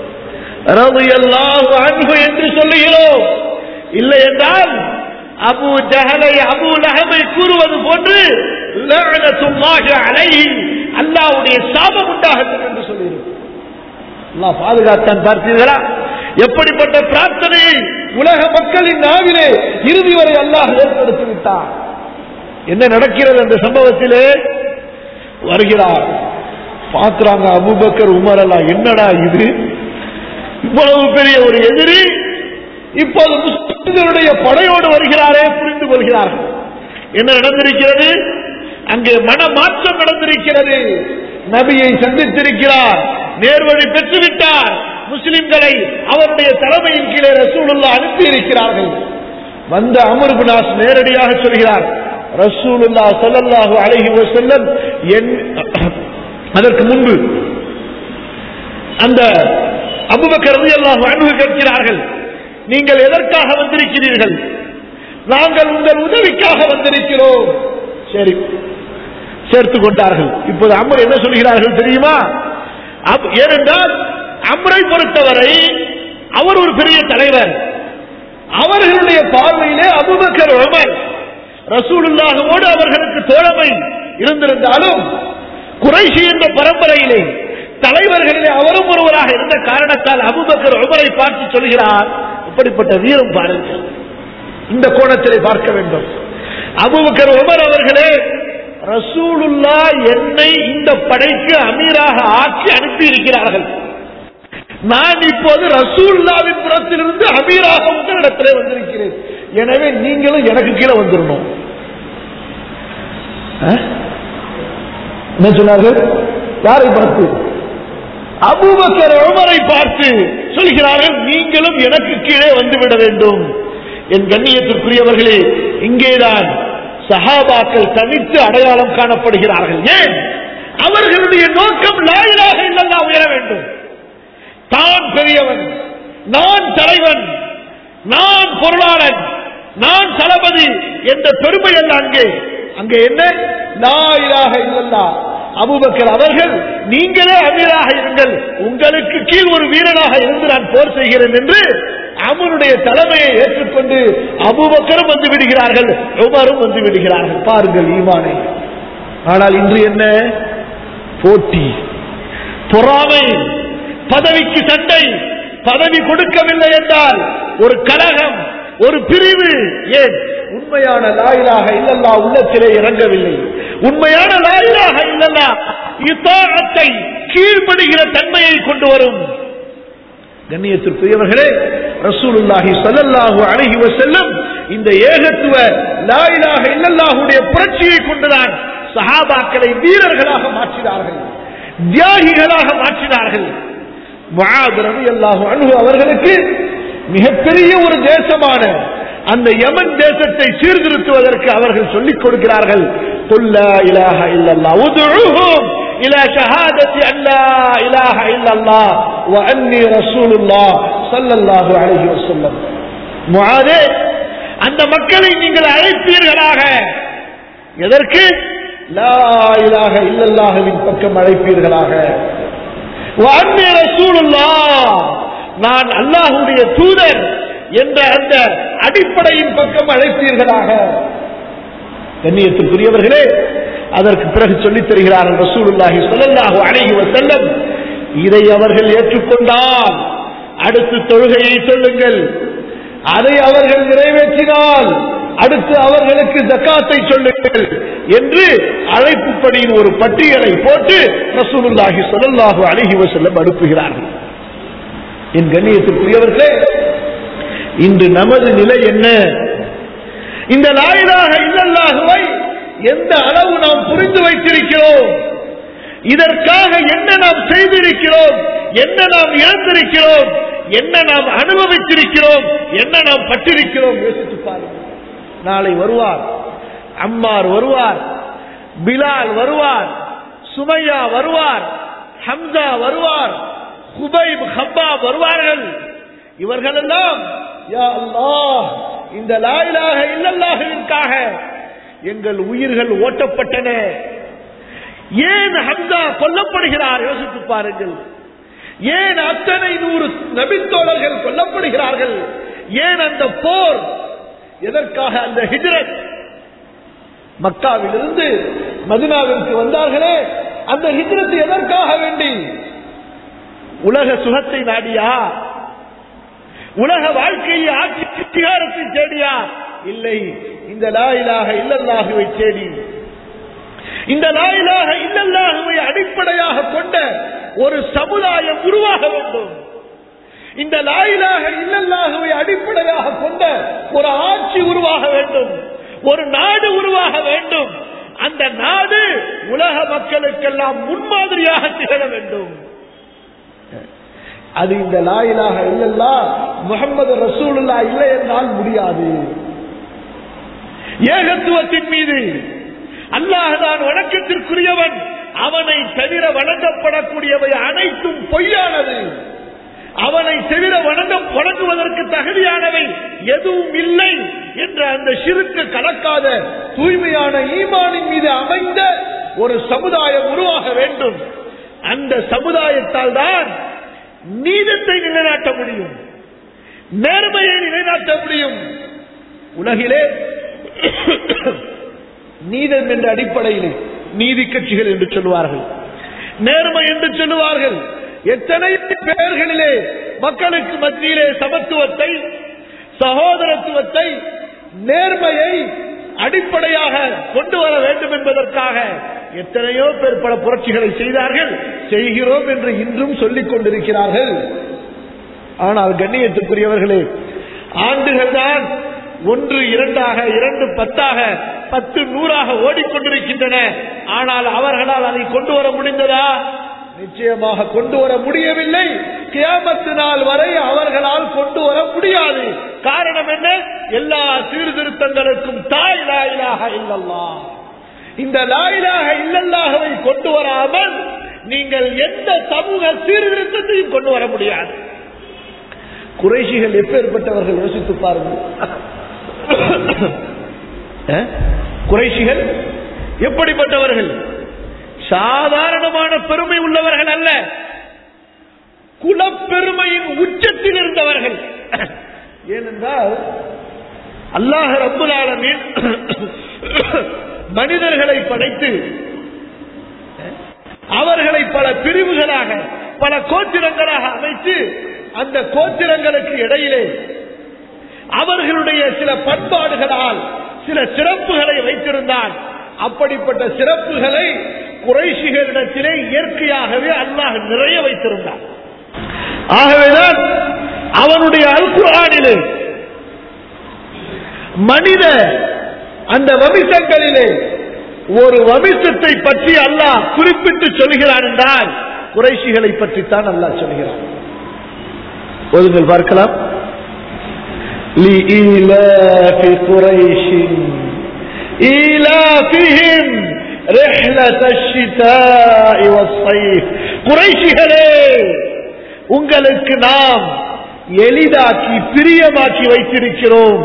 ரலியல்லாஹு அன்ஹு என்று சொல்லுகிறோம் இல்லை என்றால் அபு ஜஹலை அபு லஹமை கூறுவது போன்று லஅனத்துல்லாஹி அலைஹி அல்லாஹ்வுடைய சாபம் உண்டாகட்டும் என்று சொல்லுகிறோம் அல்லாஹ் பாதுகாத்தான் பார்த்தீர்களா எப்படிப்பட்ட பிரார்த்தனையை உலக மக்களின் நாவிலே இறுதி வரை அல்லாஹ் ஏற்படுத்தி விட்டார் என்ன நடக்கிறது அந்த சம்பவத்திலே வருகிறார் பார்க்கிறாங்க அபுபக்கர் உமர் எல்லாம் என்னடா இது இவ்வளவு பெரிய ஒரு எதிரி இப்போது முஸ்லிம்களுடைய படையோடு வருகிறாரே புரிந்து கொள்கிறார்கள் என்ன நடந்திருக்கிறது அங்கே மனமாற்றம் நடந்திருக்கிறது நபியை சந்தித்திருக்கிறார் நேர்வழி பெற்றுவிட்டார் முஸ்லிம்களை அவருடைய தலைமையின் கீழே ரசூலுல்லா அனுப்பி இருக்கிறார்கள் வந்த அமர்புனாஸ் நேரடியாக சொல்கிறார் ரசூலுல்லா ஸல்லல்லாஹு அலைஹி வஸல்லம் என் அதற்கு முன்பு அந்த அபுபக்கர் ரலியல்லாஹு அன்ஹு கேட்கிறார்கள் நீங்கள் எதற்காக வந்திருக்கிறீர்கள் நாங்கள் உங்கள் உதவிக்காக வந்திருக்கிறோம் சரி சேர்த்துக் கொண்டார்கள் இப்போது அமர் என்ன சொல்கிறார்கள் தெரியுமா அப்- ஏனென்றால் அமரை பொறுத்தவரை அவர் ஒரு பெரிய தலைவர் அவர்களுடைய பார்வையிலே அபுபக்கர் உமர் ரசூலுல்லாஹோடு அவர்களுக்கு தோழமை இருந்திருந்தாலும் குறைஷி என்ற பரம்பரையிலே தலைவர்களிலே அவரும் ஒருவராக இருந்த காரணத்தால் அபுபக்கர் உமரை பார்த்து சொல்கிறார் இப்படிப்பட்ட வீரம் பாருங்கள் இந்த கோணத்திலே பார்க்க வேண்டும் அபுபக்கர் உமர் அவர்களே ரசூலுல்லா என்னை இந்த படைக்கு அமீராக ஆக்கி அனுப்பி இருக்கிறார்கள் நான் இப்போது ரசூல்லாவின் புறத்திலிருந்து அமீராக உங்களிடத்திலே வந்திருக்கிறேன் எனவே நீங்களும் எனக்கு கீழே வந்துடணும் ஆ? என்ன சொன்னார்கள் யாரை பார்த்து அபூபக்கர் உமரை பார்த்து சொல்கிறார்கள் நீங்களும் எனக்கு கீழே வந்துவிட வேண்டும் என் கண்ணியத்திற்குரியவர்களே இங்கேதான் சஹாபாக்கள் தனித்து அடையாளம் காணப்படுகிறார்கள் ஏன் அவர்களுடைய நோக்கம் லாயிலாக இல்லல்லா உயர வேண்டும் தான் பெரியவன் நான் தலைவன் நான் பொருளாளன் நான் தளபதி என்ற பெருமை அல்ல அங்கே அங்கே என்ன லாயிலாக இல்லல்லா அபூபக்கர் அவர்கள் நீங்களே அமீராக இருங்கள் உங்களுக்கு கீழ் ஒரு வீரனாக இருந்து நான் போர் செய்கிறேன் என்று அவனுடைய தலைமையை ஏற்றுக்கொண்டு அபூபக்கரும் வந்து விடுகிறார்கள் உமரும் வந்து விடுகிறார்கள் பாருங்கள் ஈமானை ஆனால் இன்று என்ன போட்டி பொறாமை பதவிக்கு சண்டை பதவி கொடுக்கவில்லை என்றால் ஒரு கலகம் ஒரு பிரிவு ஏன் உண்மையான லாயிலாக இல்லல்லா உள்ளத்திலே இறங்கவில்லை உண்மையான லாயிலாக இல்லல்லா இத்தாகத்தை கீழ்ப்படுகிற தன்மையை கொண்டு வரும் கண்ணியத்திற்குரியவர்களே ரசூலுல்லாஹி ஸல்லல்லாஹு அலைஹி வஸல்லம் இந்த ஏகத்துவ லா இலாஹ இல்லல்லாஹுடைய புரட்சியை கொண்டுதான் சஹாபாக்களை வீரர்களாக மாற்றினார்கள் தியாகிகளாக மாற்றினார்கள் முஆத் ரலியல்லாஹு அன்ஹு அவர்களுக்கு மிகப்பெரிய ஒரு தேசமான அந்த யமன் தேசத்தை சீர்திருத்துவதற்கு அவர்கள் சொல்லிக் கொடுக்கிறார்கள் குல் லா இலாஹ இல்லல்லாஹ் உதுஊஹும் إلى شهادة أن لا إله إلا الله وأني رسول الله صلى الله عليه وسلم معاذே அந்த மக்களை நீங்கள் அழைப்பீர்களாக எதற்கு லா இலாஹ இல்லல்லாஹுவின் பக்கம் அழைப்பீர்களாக وأني رسول الله நான் அல்லாஹ்வுடைய தூதர் என்ற அந்த அடிப்படையின் பக்கம் அழைப்பீர்களாக கண்ணியத்துக்குரியவர்களே அதற்கு பிறகு சொல்லித் தருகிறார்கள் ரசூலுல்லாஹி ஸல்லல்லாஹு அலைஹி வஸல்லம் இதை அவர்கள் ஏற்றுக்கொண்டால் அடுத்து தொழுகையை சொல்லுங்கள் அதை அவர்கள் நிறைவேற்றினால் அடுத்து அவர்களுக்கு ஜக்காத்தை சொல்லுங்கள் என்று அழைப்புப்படியின் ஒரு பட்டியலை போட்டு ரசூலுல்லாஹி ஸல்லல்லாஹு அலைஹி வஸல்லம் அனுப்புகிறார்கள் என் கண்ணியத்திற்குரியவர்களே இன்று நமது நிலை என்ன இந்த லாயிலாக இல்லல்லாகுவை எந்த அளவு நாம் புரிந்து வைத்திருக்கிறோம் இதற்காக என்ன நாம் செய்திருக்கிறோம் என்ன நாம் இழந்திருக்கிறோம் என்ன நாம் அனுபவித்திருக்கிறோம் என்ன நாம் பட்டிருக்கிறோம் யோசித்து பாருங்கள் நாளை வருவார் அம்மார் வருவார் பிலால் வருவார் சுமையா வருவார் ஹம்சா வருவார் குபைப் ஹப்பா வருவார்கள் இவர்களெல்லாம் யா அல்லாஹ் இந்த லாயிலாக இல்லல்லாஹுவிற்காக எங்கள் உயிர்கள் ஓட்டப்பட்டன ஏன் ஹம்சா கொல்லப்படுகிறார் யோசித்து பாருங்கள் ஏன் அத்தனை நூறு நபித்தோழர்கள் கொல்லப்படுகிறார்கள் ஏன் அந்த போர் எதற்காக அந்த ஹிஜ்ரத் மக்காவிலிருந்து மதினாவிற்கு வந்தார்களே அந்த ஹிஜ்ரத் எதற்காக வேண்டி உலக சுகத்தை நாடியா உலக வாழ்க்கையை ஆட்சி அதிகாரத்தை தேடியா இல்லை இந்த லாயிலாக இல்லல்லாகுவை தேடி இந்த லாயிலாக இல்லல்லாகுவை அடிப்படையாக கொண்ட ஒரு சமுதாயம் உருவாக வேண்டும் இந்த லாயிலாக இல்லல்லாகுவை அடிப்படையாக கொண்ட ஒரு ஆட்சி உருவாக வேண்டும் ஒரு நாடு உருவாக வேண்டும் அந்த நாடு உலக மக்களுக்கெல்லாம் முன்மாதிரியாக திகழ வேண்டும் அது இந்த லாயிலாக இல்லல்லா முகமது ரசூலுல்லா இல்லை என்றால் முடியாது ஏகத்துவத்தின் மீது அல்லாஹ்தான் வணக்கத்திற்குரியவன் அவனை தவிர வணங்கப்படக்கூடியவை அனைத்தும் பொய்யானது அவனை தவிர வணங்க வணங்குவதற்கு தகுதியானவை எதுவும் இல்லை என்ற அந்த சிறுக்கு கலக்காத தூய்மையான ஈமானின் மீது அமைந்த ஒரு சமுதாயம் உருவாக வேண்டும் அந்த சமுதாயத்தால் தான் நீதத்தை நிலைநாட்ட முடியும் நேர்மையை நிலைநாட்ட முடியும் உலகிலே நீதம் என்ற அடிப்படையிலே நீதி கட்சிகள் என்று சொல்லுவார்கள் நேர்மை என்று சொல்லுவார்கள் எத்தனை பெயர்களிலே மக்களுக்கு மத்தியிலே சமத்துவத்தை சகோதரத்துவத்தை நேர்மையை அடிப்படையாக கொண்டு வர வேண்டும் என்பதற்காக எத்தனையோ பேர் பல புரட்சிகளை செய்தார்கள் செய்கிறோம் என்று இன்றும் சொல்லிக் கொண்டிருக்கிறார்கள் ஆனால் கண்ணியத்துக்குரியவர்களே ஆண்டுகள் தான் ஒன்று இரண்டாக இரண்டு பத்தாக பத்து நூறாக ஓடிக்கொண்டிருக்கின்றன ஆனால் அவர்களால் அதை கொண்டு வர முடிந்ததா நிச்சயமாக கொண்டு வர முடியவில்லை கியாமத்து நாள் வரை அவர்களால் கொண்டு வர முடியாது காரணம் என்ன எல்லா சீர்திருத்தங்களுக்கும் தாய் லாயிலாக இல்லல்லா இந்த லாயிலாக இல்லல்லாகவை கொண்டு வராமல் நீங்கள் எந்த சமூக சீர்திருத்தத்தையும் கொண்டு வர முடியாது குறைஷிகள் எப்பேற்பட்டவர்கள் யோசித்து பாருங்கள் அஹ்? குறைஷிகள் எப்படிப்பட்டவர்கள் சாதாரணமான பெருமை உள்ளவர்கள் அல்ல குலப்பெருமையின் உச்சத்தில் இருந்தவர்கள் ஏனென்றால் அல்லாஹ் ரப்புல் ஆலமீன் மனிதர்களை படைத்து அவர்களை பல பிரிவுகளாக பல கோத்திரங்களாக அமைத்து அந்த கோத்திரங்களுக்கு இடையிலே அவர்களுடைய சில பண்பாடுகளால் சில சிறப்புகளை வைத்திருந்தான் அப்படிப்பட்ட சிறப்புகளை குறைஷிகளிடத்திலே இயற்கையாகவே அல்லாஹ் நிறைய வைத்திருந்தான் ஆகவேதான் அவனுடைய அல்குரானிலே மனித அந்த வம்சங்களிலே ஒரு வம்சத்தை பற்றி அல்லாஹ் குறிப்பிட்டு சொல்கிறான் என்றால் குறைஷிகளை பற்றித்தான் அல்லாஹ் சொல்கிறான் ஒதுங்கள் பார்க்கலாம் لإيلاف قريش إيلافهم رحلة الشتاء والصيف குறைஷிகளே உங்களுக்கு நாம் எளிதாக்கி பிரியமாக்கி வைத்திருக்கிறோம்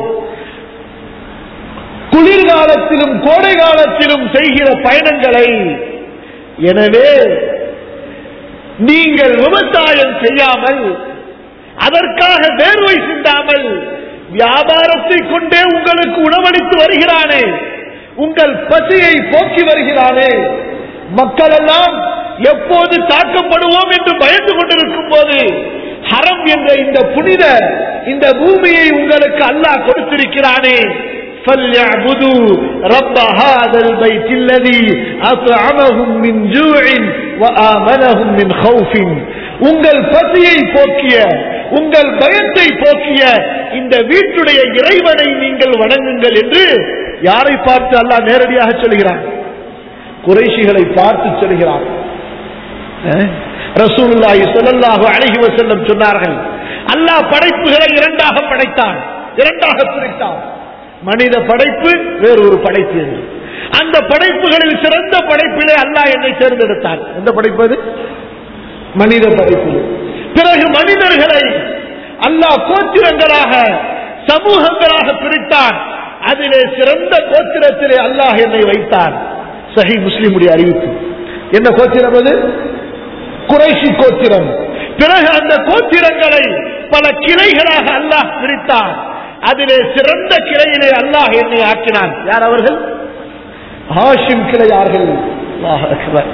குளிர்காலத்திலும் கோடை காலத்திலும் செய்கிற பயணங்களை எனவே நீங்கள் விவசாயம் செய்யாமல் அதற்காக வேர்வை சிந்தாமல் வியாபாரத்தை கொண்டே உங்களுக்கு உணவளித்து வருகிறானே உங்கள் பசியை போக்கி வருகிறானே மக்கள் எல்லாம் எப்போது தாக்கப்படுவோம் என்று பயந்து கொண்டிருக்கும் போது ஹரம் என்ற இந்த புனித இந்த பூமியை உங்களுக்கு அல்லாஹ் கொடுத்திருக்கிறானே فليعبدوا رب هذا البيت الذي أطعمهم من جوع وآمنهم من خوف உங்கள் பசியை போக்கிய உங்கள் பயத்தை போக்கிய இந்த வீட்டுடைய இறைவனை நீங்கள் வணங்குங்கள் என்று யாரை பார்த்து அல்லாஹ் நேரடியாக சொல்கிறான் குறைஷிகளை பார்த்து சொல்கிறான் ரசூலுல்லாஹி ஸல்லல்லாஹு அலைஹி வஸல்லம் சொன்னார்கள் அல்லாஹ் படைப்புகளை இரண்டாக படைத்தான் இரண்டாக பிரித்தான் மனித படைப்பு வேறு ஒரு படைப்பு என்று அந்த படைப்புகளில் சிறந்த படைப்பிலே அல்லாஹ் என்னை தேர்ந்தெடுத்தான் எந்த படைப்பு அது மனித படைப்பு பிறகு மனிதர்களை அல்லாஹ் கோத்திரங்களாக சமூகங்களாக பிரித்தான் அதிலே சிறந்த கோத்திரத்திலே அல்லாஹ் என்னை வைத்தான் சஹி முஸ்லிமுடைய அறிவிப்பு என்ன கோத்திரம் அது குறைசி கோத்திரம் பிறகு அந்த கோத்திரங்களை பல கிளைகளாக அல்லாஹ் பிரித்தான் அதிலே சிறந்த கிளையிலே அல்லாஹ் என்னை ஆக்கினான் யார் அவர்கள் ஹாஷிம் கிளையார்கள் அல்லாஹ் அக்பர்.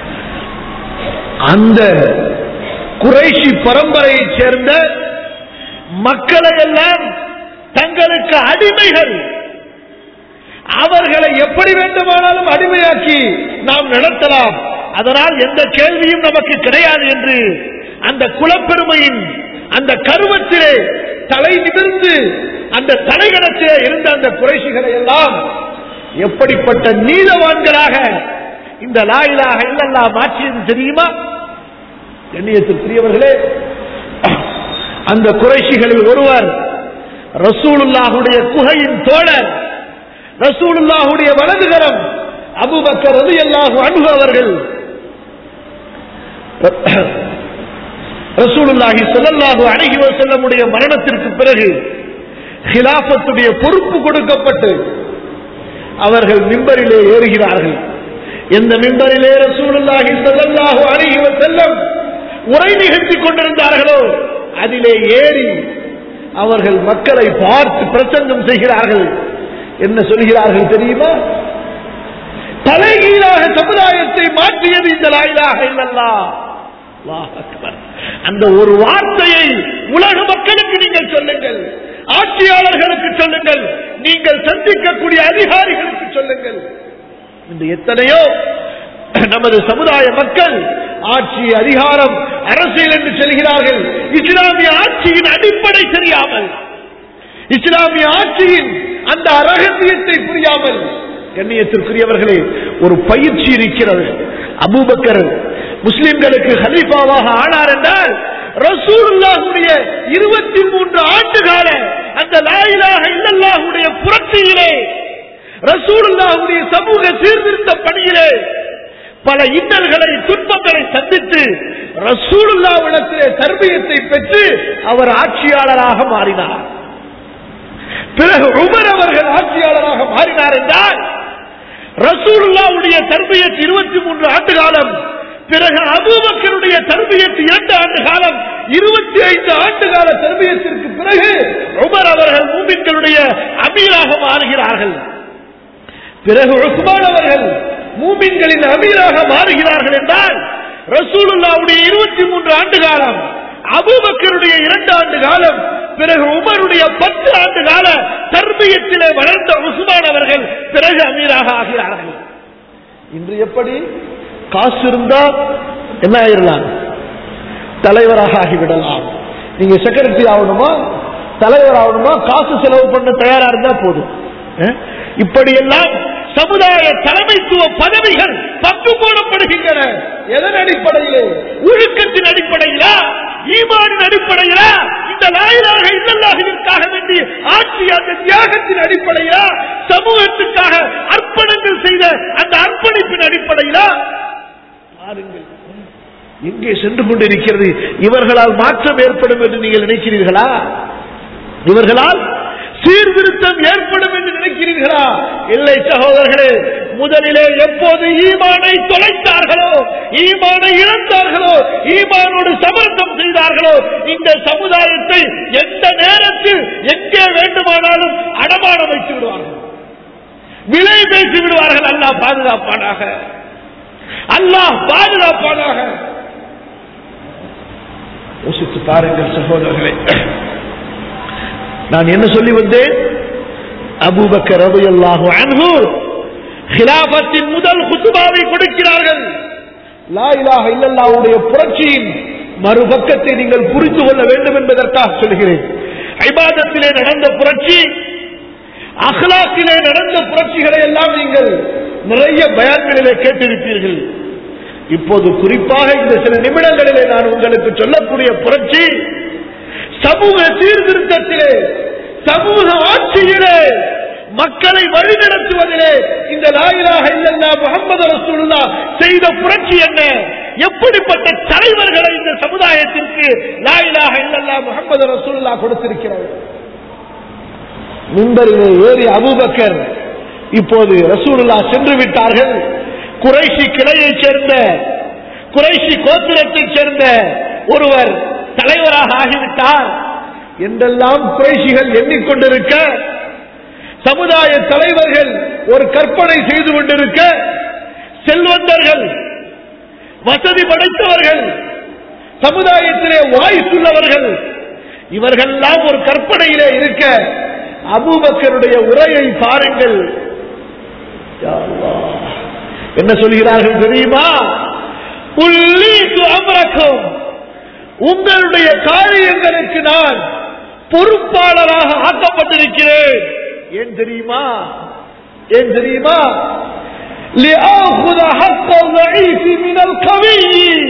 அந்த குறைஷி பரம்பரையைச் சேர்ந்த மக்களை எல்லாம் தங்களுக்கு அடிமைகள் அவர்களை எப்படி வேண்டுமானாலும் அடிமையாக்கி நாம் நடத்தலாம் அதனால் எந்த கேள்வியும் நமக்கு கிடையாது என்று அந்த குலப்பெருமையின் அந்த கருவத்திலே தலை நிமிர்ந்து அந்த தலைகணத்திலே இருந்த அந்த குறைசிகளை எல்லாம் எப்படிப்பட்ட நீதவான்களாக இந்த லாயிலாக இல்லல்லா மாற்றியது தெரியுமா எண்ணியத்திற்குரியவர்களே அந்த குறைஷிகளில் ஒருவர் ரசூலுல்லாஹுடைய குகையின் தோழர் ரசூலுல்லாஹுடைய வலதுகரம் அபுபக்கர் ரதி அல்லாஹு அன்பு அவர்கள் ரசூலுல்லாஹி ஸல்லல்லாஹு அலைஹி வஸல்லமுடைய மரணத்திற்கு பிறகு ஹிலாஃபத்துடைய பொறுப்பு கொடுக்கப்பட்டு அவர்கள் மிம்பரிலே ஏறுகிறார்கள் எந்த மிம்பரிலே ரசூலுல்லாஹி ஸல்லல்லாஹு அலைஹி வஸல்லம் உரை நிகழ்த்திக் கொண்டிருந்தார்களோ அதிலே ஏறி அவர்கள் மக்களை பார்த்து பிரசங்கம் செய்கிறார்கள் என்ன சொல்கிறார்கள் தெரியுமா தலைகீழாக சமுதாயத்தை மாற்றியது இந்த லாயிலாக இல்லல்லா அல்லாஹ் அக்பர். அந்த ஒரு வார்த்தையை உலக மக்களுக்கு நீங்கள் சொல்லுங்கள் ஆட்சியாளர்களுக்கு சொல்லுங்கள் நீங்கள் சந்திக்கக்கூடிய அதிகாரிகளுக்கு சொல்லுங்கள் இந்த எத்தனையோ நமது சமுதாய மக்கள் ஆட்சி அதிகாரம் அரசியல் என்று சொல்கிறார்கள் இஸ்லாமிய ஆட்சியின் அடிப்படை தெரியாமல் இஸ்லாமிய ஆட்சியின் அந்த ரகசியத்தை புரியாமல் கண்ணியத்திற்குரியவர்களே ஒரு பயிற்சி இருக்கிறது அபூபக்கர் முஸ்லிம்களுக்கு ஹலீஃபாவாக ஆனார் என்றால் ரசூலுல்லாஹுடைய இருபத்தி மூன்று ஆண்டு கால அந்த லாயிலாக இல்லல்லாஹுடைய புரட்சியிலே ரசூலுல்லாஹுடைய சமூக சீர்திருத்த பணியிலே பல இன்னல்களை துன்பங்களை சந்தித்து ரசூலுல்லாவிடத்திலே தர்பியத்தை பெற்று அவர் ஆட்சியாளராக மாறினார் பிறகு உமர் அவர்கள் ஆட்சியாளராக மாறினார் என்றால் ரசூலுல்லாவுடைய தர்பியத் இருபத்தி மூன்று ஆண்டு காலம் பிறகு அபூபக்கருடைய தர்பியத் இரண்டு ஆண்டு காலம் இருபத்தி ஐந்து ஆண்டு கால தர்பியத்திற்கு பிறகு உமர் அவர்கள் மூமின்களுடைய அமீராக மாறுகிறார்கள் பிறகு உஸ்மான் அவர்கள் மூமின்களின் அமீராக மாறுகிறார்கள் என்றால் ரசூலுல்லாவுடைய இருபத்தி மூன்று ஆண்டு காலம் அபூபக்கருடைய இரண்டு ஆண்டு காலம் பிறகு உமருடைய பத்து ஆண்டு கால தர்பியத்திலே வளர்ந்த உஸ்மான் அவர்கள் பிறகு அமீராக ஆகிறார்கள் இன்று எப்படி காசு இருந்தா என்ன ஆயிரலாம் தலைவராக ஆகிவிடலாம் நீங்க செக்ரட்டரி ஆகணுமா தலைவர் ஆகணுமா காசு செலவு பண்ண தயாரா இருந்தா போதும் அஹ்? இப்படியெல்லாம் சமுதாய தலைமைத்துவ பதவிகள் பங்கு போடப்படுகின்றன எதன் அடிப்படையிலே ஒழுக்கத்தின் அடிப்படையிலா ஈமானின் அடிப்படையிலா இந்த லாயிலாக இல்லல்லாஹிற்காக வேண்டிய ஆட்சி அந்த தியாகத்தின் அடிப்படையிலா சமூகத்துக்காக அர்ப்பணங்கள் செய்த அந்த அர்ப்பணிப்பின் அடிப்படையிலா பாருங்கள் எங்கே சென்று கொண்டிருக்கிறது இவர்களால் மாற்றம் ஏற்படும் என்று நீங்கள் நினைக்கிறீர்களா இவர்களால் சீர்திருத்தம் ஏற்படும் என்று நினைக்கிறீர்களா இல்லை சகோதரர்களே முதலிலே எப்போது ஈமானை தொலைத்தார்களோ ஈமானை இழந்தார்களோ ஈமானோடு சமரசம் செய்தார்களோ இந்த சமுதாயத்தை எந்த நேரத்தில் எங்கே வேண்டுமானாலும் அடமானம் வைத்து விடுவார்கள் விலை பேசி விடுவார்கள் அல்லாஹ் பாதுகாப்பானாக அல்லாஹ் பாதுகாப்பானாக யோசித்து பாருங்கள் சகோதரர்களே நான் என்ன சொல்லி வந்தேன் அபூபக்கர் ரலியல்லாஹு அன்ஹு ஹிலாபத்தின் முதல் குத்துபாவை கொடுக்கிறார்கள் லா இலாஹ இல்லல்லாஹுடைய புரட்சியின் மறுபக்கத்தை நீங்கள் புரிந்து கொள்ள வேண்டும் என்பதற்காக சொல்கிறேன் ஐபாதத்திலே நடந்த புரட்சி அஹ்லாக்கிலே நடந்த புரட்சிகளை எல்லாம் நீங்கள் நிறைய பயான்களிலே கேட்டிருப்பீர்கள் இப்போது குறிப்பாக இந்த சில நிமிடங்களிலே நான் உங்களுக்கு சொல்லக்கூடிய புரட்சி சமூக சீர்திருத்தத்திலே சமூக ஆட்சியிலே மக்களை வழிநடத்துவதிலே இந்த லாயிலாக இல்லல்லா முகமது ரசூலுல்லா செய்த புரட்சி என்ன எப்படிப்பட்ட தலைவர்களை இந்த சமுதாயத்திற்கு லாயிலாக இல்லல்லா முகமது ரசூலுல்லா கொடுத்திருக்கிறார் முன்பரிலே ஏறி அபூபக்கர் இப்போது ரசூலுல்லா சென்று விட்டார்கள் குறைஷி கிளையைச் சேர்ந்த குறைஷி கோத்திரத்தைச் சேர்ந்த ஒருவர் தலைவராக ஆகிவிட்டார் என்றெல்லாம் குறைஷிகள் எண்ணிக்கொண்டிருக்க சமுதாய தலைவர்கள் ஒரு கற்பனை செய்து கொண்டிருக்க செல்வந்தர்கள் வசதி படைத்தவர்கள் சமுதாயத்திலே வாய்ப்புள்ளவர்கள் இவர்களெல்லாம் ஒரு கற்பனையிலே இருக்க அபூபக்கருடைய உரையை பாருங்கள் யா அல்லாஹ். என்ன சொல்கிறார்கள் தெரியுமா உள்ளீட்டு அமரக்கும் உங்களுடைய காரியங்களுக்கு நான் பொறுப்பாளராக ஆக்கப்பட்டிருக்கிறேன் ஏன் தெரியுமா ஏன் தெரியுமா لآخذ حق الضعيف من القوي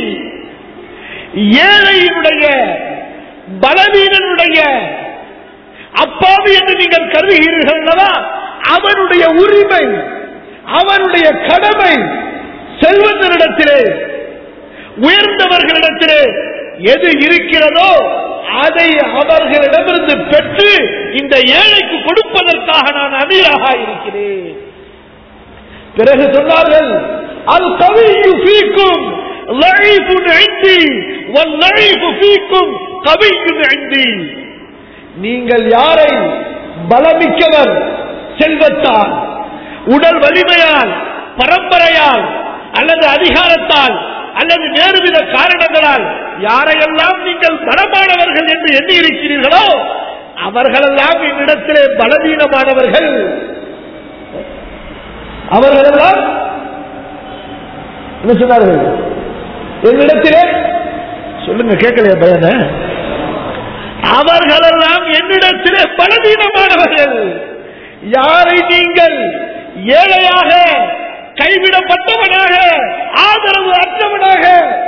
ஏழையினுடைய பலவீனனுடைய அப்பாவி என்று நீங்கள் கருதுகிறீர்கள் அல்லவா அவனுடைய உரிமை அவனுடைய கடமை செல்வந்தரிடத்திலே உயர்ந்தவர்களிடத்திலே எது இருக்கிறதோ அதை அவர்களிடமிருந்து பெற்று இந்த ஏழைக்கு கொடுப்பதற்காக நான் அமீராக இருக்கிறேன் பிறகு சொன்னார்கள் அல் கவியு ஃபீக்கும் லஈஃபுன் இந்தி வல் லஈஃபு ஃபீக்கும் கவியுன் இந்தி நீங்கள் யாரை பலமிக்கவர் செல்வத்தால் உடல் வலிமையால் பரம்பரையால் அல்லது அதிகாரத்தால் அல்லது வேறுவித காரணங்களால் யாரையெல்லாம் நீங்கள் பலமானவர்கள் என்று எண்ணி இருக்கிறீர்களோ அவர்களெல்லாம் என்னிடத்திலே பலவீனமானவர்கள் அவர்களெல்லாம் என்ன சொன்னார்கள் என்னிடத்திலே சொல்லுங்க கேட்கலையா பயன அவர்களெல்லாம் என்னிடத்திலே பலவீனமானவர்கள் யாரை நீங்கள் ஏழையாக கைவிடப்பட்டவனாக ஆதரவு அற்றவனாக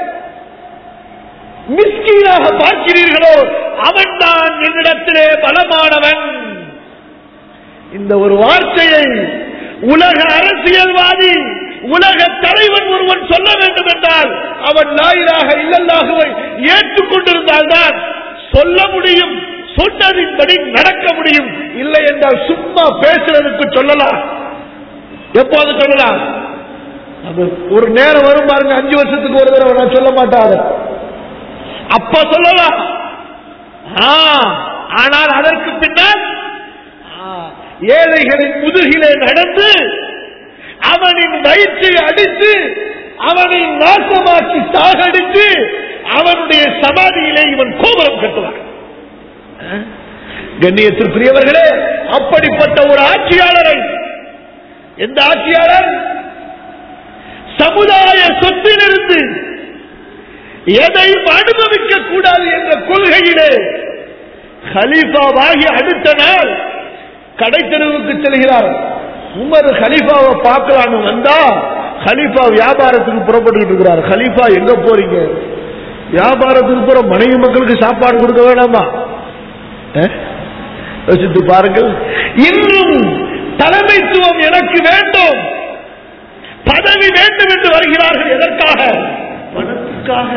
மிஸ்கீனாக பார்க்கிறீர்களோ அவன்தான் என்னிடத்திலே பலமானவன் இந்த ஒரு வார்த்தையை உலக அரசியல்வாதி உலக தலைவன் ஒருவன் சொல்ல வேண்டும் என்றால் அவன் லாயிலாக இல்லல்லாகவை ஏற்றுக்கொண்டிருந்தால்தான் சொல்ல முடியும் சொன்னதின்படி நடக்க முடியும் இல்லை என்றால் சும்மா பேசுறதுக்கு சொல்லலாம் எப்போது சொல்லலாம் அது ஒரு நேரம் வரும் பாருங்க அஞ்சு வருஷத்துக்கு ஒரு தடவை நான் சொல்ல மாட்டாரு அப்ப சொல்லலாம் ஆ, ஆனால் அதற்கு பின்னால் ஆ, ஏழைகளின் முதுகிலே நடந்து அவனின் வயிற்றை அடித்து அவனை நாசமாக்கி சாகடித்து அவனுடைய சமாதியிலே இவன் கோபுரம் கட்டுவான் ஆ? கண்ணியத்திற்குரியவர்களே அப்படிப்பட்ட ஒரு ஆட்சியாளரை எந்த ஆட்சியாளர் சமுதாய சொத்திலிருந்து எதையும் அனுபவிக்க கூடாது என்ற கொள்கையிலே ஹலீஃபாவாகி அடுத்த நாள் கடைத்தெருவுக்கு செல்கிறார் உமர் ஹலீஃபாவை பார்க்கலான்னு வந்தா ஹலீஃபா வியாபாரத்துக்கு புறப்பட்டு இருக்கிறார் ஹலீஃபா எங்க போறீங்க வியாபாரத்துக்கு போற மனைவி மக்களுக்கு சாப்பாடு கொடுக்க வேணாமா அஹ்? யோசித்து பாருங்கள் இன்னும் தலைமைத்துவம் எனக்கு வேண்டும் பதவி வேண்டும் என்று வருகிறார்கள் எதற்காக பணத்துக்காக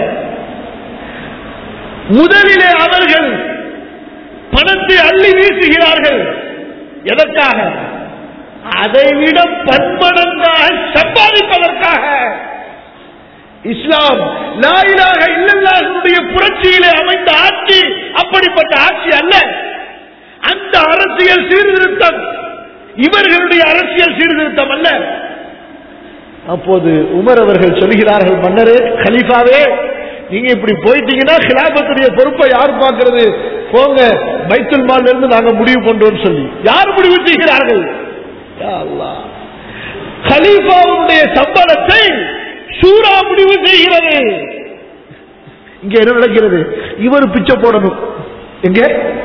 முதலிலே அவர்கள் பணத்தை அள்ளி வீசுகிறார்கள் எதற்காக அதைவிட பன்மடங்காக சம்பாதிப்பதற்காக இஸ்லாம் லாயிலாக இல்லல்லாஹுடைய புரட்சியிலே அமைந்த ஆட்சி அப்படிப்பட்ட ஆட்சி அல்ல அந்த அரசியல் சீர்திருத்தம் இவர்களுடைய அரசியல் சீர்திருத்தம் அல்ல அப்போது உமர் அவர்கள் சொல்கிறார்கள் மன்னரே கலீஃபாவே நீங்க இப்படி போயிட்டீங்கன்னா கிலாபத்துடைய பொறுப்பை யார் பார்க்கிறது போங்க பைத்துல் மால் இருந்து நாங்க முடிவு பண்றோம் சொல்லி யார் முடிவு செய்கிறார்கள் யா அல்லாஹ். கலீஃபாவுடைய சம்பளத்தை சூரா முடிவு செய்கிறது இங்க என்ன நடக்கிறது இவர் பிச்சை போடணும் எங்க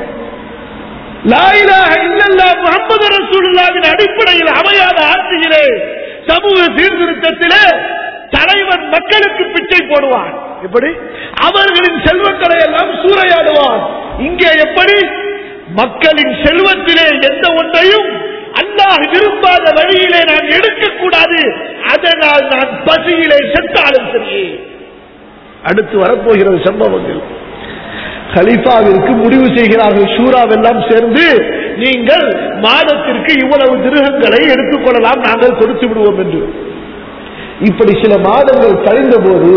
லாயிலாக இல்லல்லா முகமது ரசூலுல்லாவின் அடிப்படையில் அமையாத ஆட்சியிலே சமூக சீர்திருத்தத்திலே தலைவன் மக்களுக்கு பிச்சை போடுவான் எப்படி அவர்களின் செல்வங்களை எல்லாம் சூறையாடுவான் இங்கே எப்படி மக்களின் செல்வத்திலே எந்த ஒன்றையும் அல்லாஹ் விரும்பாத வழியிலே நான் எடுக்கக்கூடாது அதனால் நான் பசியிலே செத்தாலும் சரி அடுத்து வரப்போகிறது சம்பவங்கள் கலீஃபாவிற்கு முடிவு செய்கிறார்கள் ஷூராவெல்லாம் சேர்ந்து நீங்கள் மாதத்திற்கு இவ்வளவு திருகங்களை எடுத்துக் கொள்ளலாம் நாங்கள் கொடுத்து விடுவோம் என்று இப்படி சில மாதங்கள் கழிந்த போது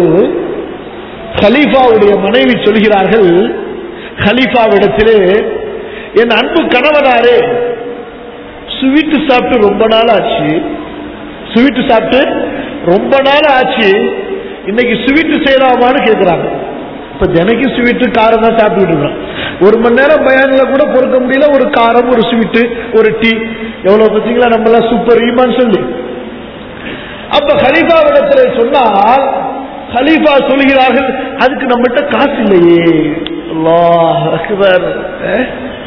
கலீஃபாவுடைய மனைவி சொல்கிறார்கள் கலீஃபாவிடத்திலே என் அன்பு கணவனாரே ஸ்வீட்டு சாப்பிட்டு ரொம்ப நாள் ஆச்சு ஸ்வீட்டு சாப்பிட்டு ரொம்ப நாள் ஆச்சு இன்னைக்கு ஸ்வீட்டு செய்யலாமான்னு கேட்கிறாங்க இப்ப தினைக்கும் ஸ்வீட்டு காரம் தான் சாப்பிட்டுட்டு இருக்கோம் ஒரு மணி நேரம் பயான்ல கூட பொறுக்க முடியல ஒரு காரம் ஒரு ஸ்வீட்டு ஒரு டீ எவ்வளவு பார்த்தீங்களா நம்ம எல்லாம் சூப்பர் ஈமான்னு சொல்லி அப்ப ஹலீஃபாவிடத்துல சொன்னால் ஹலீஃபா சொல்கிறார்கள் அதுக்கு நம்மகிட்ட காசு இல்லையே அல்லாஹ் அக்பர் அஹ்?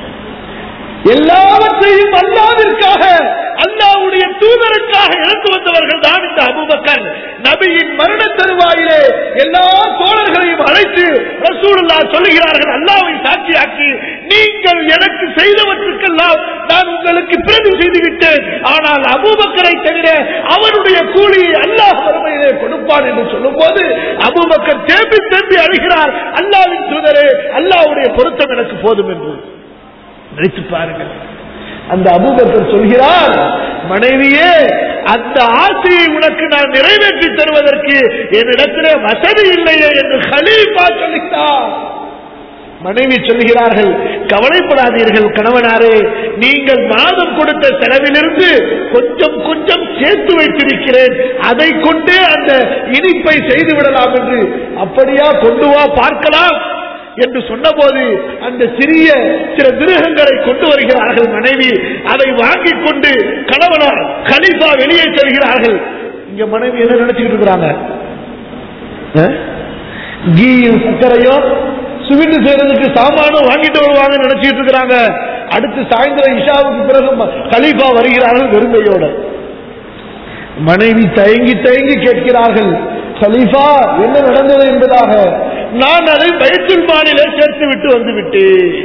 எல்லாவற்றையும் அல்லாவிற்காக அல்லாவுடைய தூதருக்காக இழந்து வந்தவர்கள் தான் இந்த அபுபக்கர் நபியின் மரண தருவாயிலே எல்லா தோழர்களையும் அழைத்து ரசூலுல்லா சொல்லுகிறார்கள் அல்லாவை சாட்சியாக்கி நீங்கள் எனக்கு செய்தவற்றுக்கெல்லாம் நான் உங்களுக்கு பிரதி செய்து விட்டேன் ஆனால் அபூபக்கரை தவிர அவருடைய கூலியை அல்லாஹ் வறுமையிலே கொடுப்பான் என்று சொல்லும் போது அபூபக்கர் தேம்பி தேம்பி அழுகிறார் அல்லாவின் தூதரே அல்லாவுடைய பொருத்தம் எனக்கு போதும் என்று நினைத்து பாருங்கள் அந்த அபூபக்கர் சொல்கிறார் மனைவியே அந்த ஆசையை உனக்கு நான் நிறைவேற்றி தருவதற்கு என்னிடத்திலே வசதி இல்லையே என்று ஹலீஃபா சொல்லிட்டார் மனைவி சொல்கிறார்கள் கவலைப்படாதீர்கள் கணவனாரே நீங்கள் மாதம் கொடுத்த செலவிலிருந்து கொஞ்சம் கொஞ்சம் சேர்த்து வைத்திருக்கிறேன் அதை கொண்டே அந்த இனிப்பை செய்து விடலாம் என்று அப்படியா கொண்டு வா பார்க்கலாம் என்று சொன்னபோது அந்த சிறிய சில மிருகங்களை கொண்டு வருகிறார்கள் மனைவி அதை வாங்கிக் கொண்டு கணவனார் கலிஃபா வெளியே செல்கிறார்கள் இங்க மனைவி என்ன நினைச்சுக்கிட்டு இருக்கிறாங்க அஹ்? கீயும் சர்க்கரையும் சுவிட்டு செய்யறதுக்கு சாமானும் வாங்கிட்டு வருவாங்க நினைச்சிட்டு இருக்கிறாங்க அடுத்து சாயந்தரம் இஷாவுக்கு பிறகு ம- கலீஃபா வருகிறார்கள் வெறுங்கையோட மனைவி தயங்கி தயங்கி கேட்கிறார்கள் கலீஃபா என்ன நடந்தது என்பதாக நான் அதை பைத்துல் மாலிலே சேர்த்து விட்டு வந்து விட்டேன்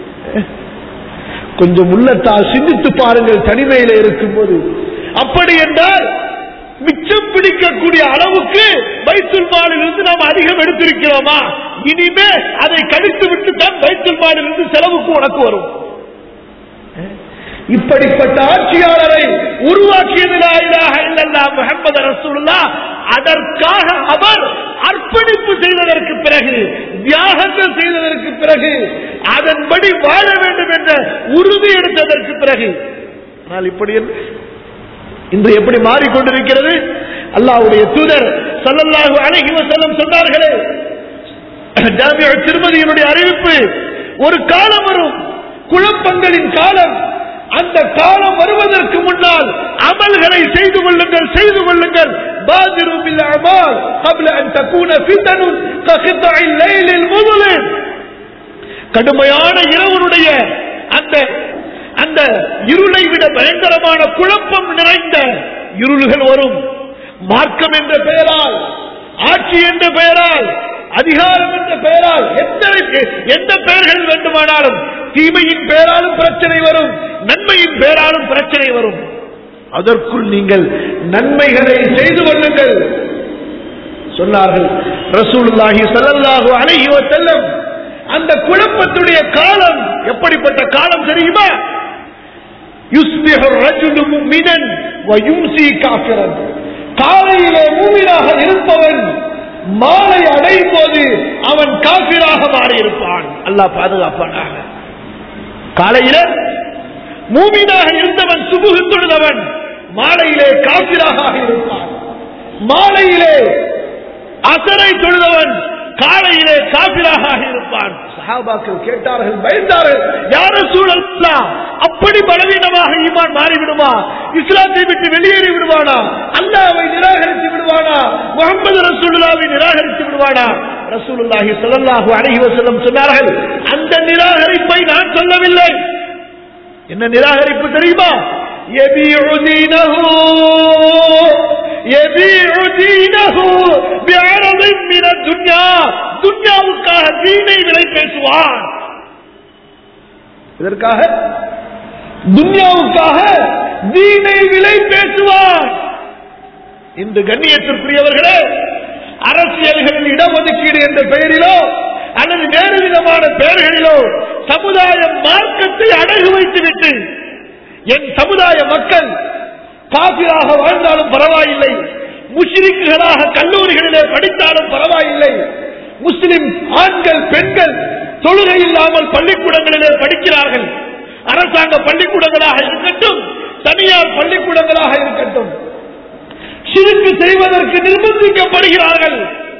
கொஞ்சம் உள்ளத்தால் சிந்தித்து பாருங்கள் தனிமையில இருக்கும்போது அப்படி என்றால் மிச்சம் பிடிக்கக்கூடிய அளவுக்கு பைத்துல் மாலிலிருந்து நாம் அதிகம் எடுத்திருக்கிறோமா இனிமே அதை கழித்து விட்டு தான் பைத்துல் மாலிலிருந்து செலவுக்கு உனக்கு வரும் இப்படிப்பட்ட ஆட்சியாளரை உருவாக்கியது லா இலாஹ இல்லல்லாஹ் முஹம்மது ரசூலுல்லாஹ் அதற்காக அவர் அர்ப்பணிப்பு செய்ததற்கு பிறகு தியாகங்கள் செய்ததற்கு பிறகு அதன்படி வாழ வேண்டும் என்ற உறுதி எடுத்ததற்கு பிறகு ஆனால் இப்படி என்ன? இன்று எப்படி மாறிக்கொண்டிருக்கிறது அல்லாஹ்வுடைய தூதர் ஸல்லல்லாஹு அலைஹி வஸல்லம் சொன்னார்களே ஜாமியா திருமதியினுடைய அறிவிப்பு ஒரு காலம் வரும் குழப்பங்களின் காலம் அந்த காலம் வருவதற்கு முன்னால் அமல்களை செய்து கொள்ளுங்கள் செய்து கொள்ளுங்கள் பாதிரு பில் அமால் قبل ان تكون فتن كقطع الليل المظلم கடுமையான இரவனுடைய அந்த அந்த இருளை விட பயங்கரமான குழப்பம் நிறைந்த இருள்கள் வரும் மார்க்கம் என்ற பெயரால் ஆட்சி என்ற பெயரால் அதிகாரம் என்ற பெயரால் எத்தனை பே- எந்த பெயர்கள் வேண்டுமானாலும் தீமையின் பெயராலும் பிரச்சனை வரும் நன்மையின் பெயராலும் பிரச்சனை வரும் அதற்குள் நீங்கள் நன்மைகளை செய்து கொள்ளுங்கள் சொன்னார்கள் ரசூலுல்லாஹி ஸல்லல்லாஹு அலைஹி வஸல்லம் அந்த குழப்பத்துடைய காலம் எப்படிப்பட்ட காலம் தெரியுமா யுஸ்பிஹு ரஜுலு முஃமினன் வ யும்சி காஃபிரன் காலையிலே மூமினாக இருப்பவன் மாலை அடையும் போது அவன் காபிராக மாறி இருப்பான் அல்லாஹ் பாதுகாப்பானாக காலையில மூமினாக இருந்தவன் சுபுகு தொழுதவன் மாலையிலே காபிராக இருப்பான் மாலையிலே அசரை தொழுதவன் காலையிலே காபிராக இருப்பான் சஹாபாக்கள் கேட்டார்கள் பயந்தார்கள் யார சூழல் அப்படி பலவீனமாக ஈமான் மாறிவிடுமா இஸ்லாத்தை விட்டு வெளியேறி விடுவானா அல்லாவை நிராகரித்து விடுவானா முகமது ரசூலுல்லாவை நிராகரித்து விடுவானா ரசூலுல்லாஹி ஸல்லல்லாஹு அலைஹி வஸல்லம் சொன்னார்கள் அந்த நிராகரிப்பை நான் சொல்லவில்லை என்ன நிராகரிப்பு தெரியுமா يبيع دينه يبيع دينه بعرض من الدنيا துன்யாவுக்காக தீனை விலை பேசுவான் இதற்காக துன்யாவுக்காக தீனை விலை பேசுவான் இன்று கண்ணியத்திற்குரியவர்களே அரசியல்களில் இடஒதுக்கீடு என்ற பெயரிலோ அல்லது வேறு விதமான பெயர்களிலோ சமுதாய மார்க்கத்தை அடகு வைத்துவிட்டு என் சமுதாய மக்கள் காபிராக வாழ்ந்தாலும் பரவாயில்லை முஸ்லிம்களாக கல்லூரிகளிலே படித்தாலும் பரவாயில்லை முஸ்லிம் ஆண்கள் பெண்கள் தொழுகை இல்லாமல் பள்ளிக்கூடங்களிலே படிக்கிறார்கள் அரசாங்க பள்ளிக்கூடங்களாக இருக்கட்டும் தனியார் பள்ளிக்கூடங்களாக இருக்கட்டும் சிறுக்கு செய்வதற்கு நிர்பந்திக்கப்படுகிறார்கள்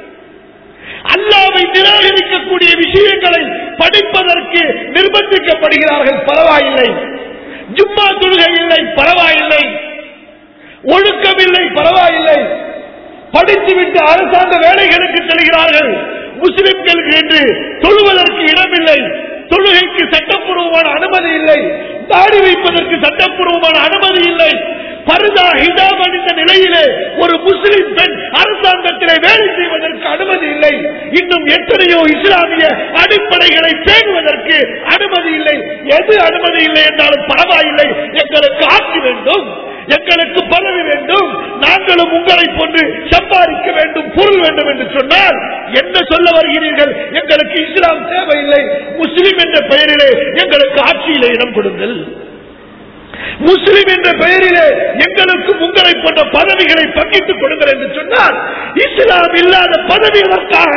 அல்லாவை நிராகரிக்கக்கூடிய விஷயங்களை படிப்பதற்கு நிர்பந்திக்கப்படுகிறார்கள் பரவாயில்லை ஜும்மா தொழுகை இல்லை பரவாயில்லை ஒழுக்கமில்லை பரவாயில்லை படித்துவிட்டு அரசாங்க வேலைகளுக்கு செல்கிறார்கள் முஸ்லிம்களுக்கு என்று தொழுவதற்கு இடமில்லை தொழுகைக்கு சட்டப்பூர்வமான அனுமதி இல்லை தாடி வைப்பதற்கு சட்டப்பூர்வமான அனுமதி இல்லை பருதா ஹிஜாப் அணிந்த நிலையிலே ஒரு முஸ்லிம் பெண் அரசாங்கத்திலே வேலை செய்வதற்கு அனுமதி இல்லை இன்னும் எத்தனையோ இஸ்லாமிய அடிப்படைகளை பேணுவதற்கு அனுமதி இல்லை எது அனுமதி இல்லை என்றாலும் பரவாயில்லை எங்களுக்கு ஆட்சி வேண்டும் எங்களுக்கு பதவி வேண்டும் நாங்களும் உங்களை போன்று சம்பாதிக்க வேண்டும் பொருள் வேண்டும் என்று சொன்னால் என்ன சொல்ல வருகிறீர்கள் எங்களுக்கு இஸ்லாம் தேவையில்லை முஸ்லிம் என்ற பெயரிலே எங்களுக்கு ஆட்சியிலே இடம் கொடுங்கள் முஸ்லிம் என்ற பெயரிலே எங்களுக்கு உங்களை போன்ற பதவிகளை பங்கிட்டுக் கொடுங்கள் என்று சொன்னால் இஸ்லாம் இல்லாத பதவி எதற்காக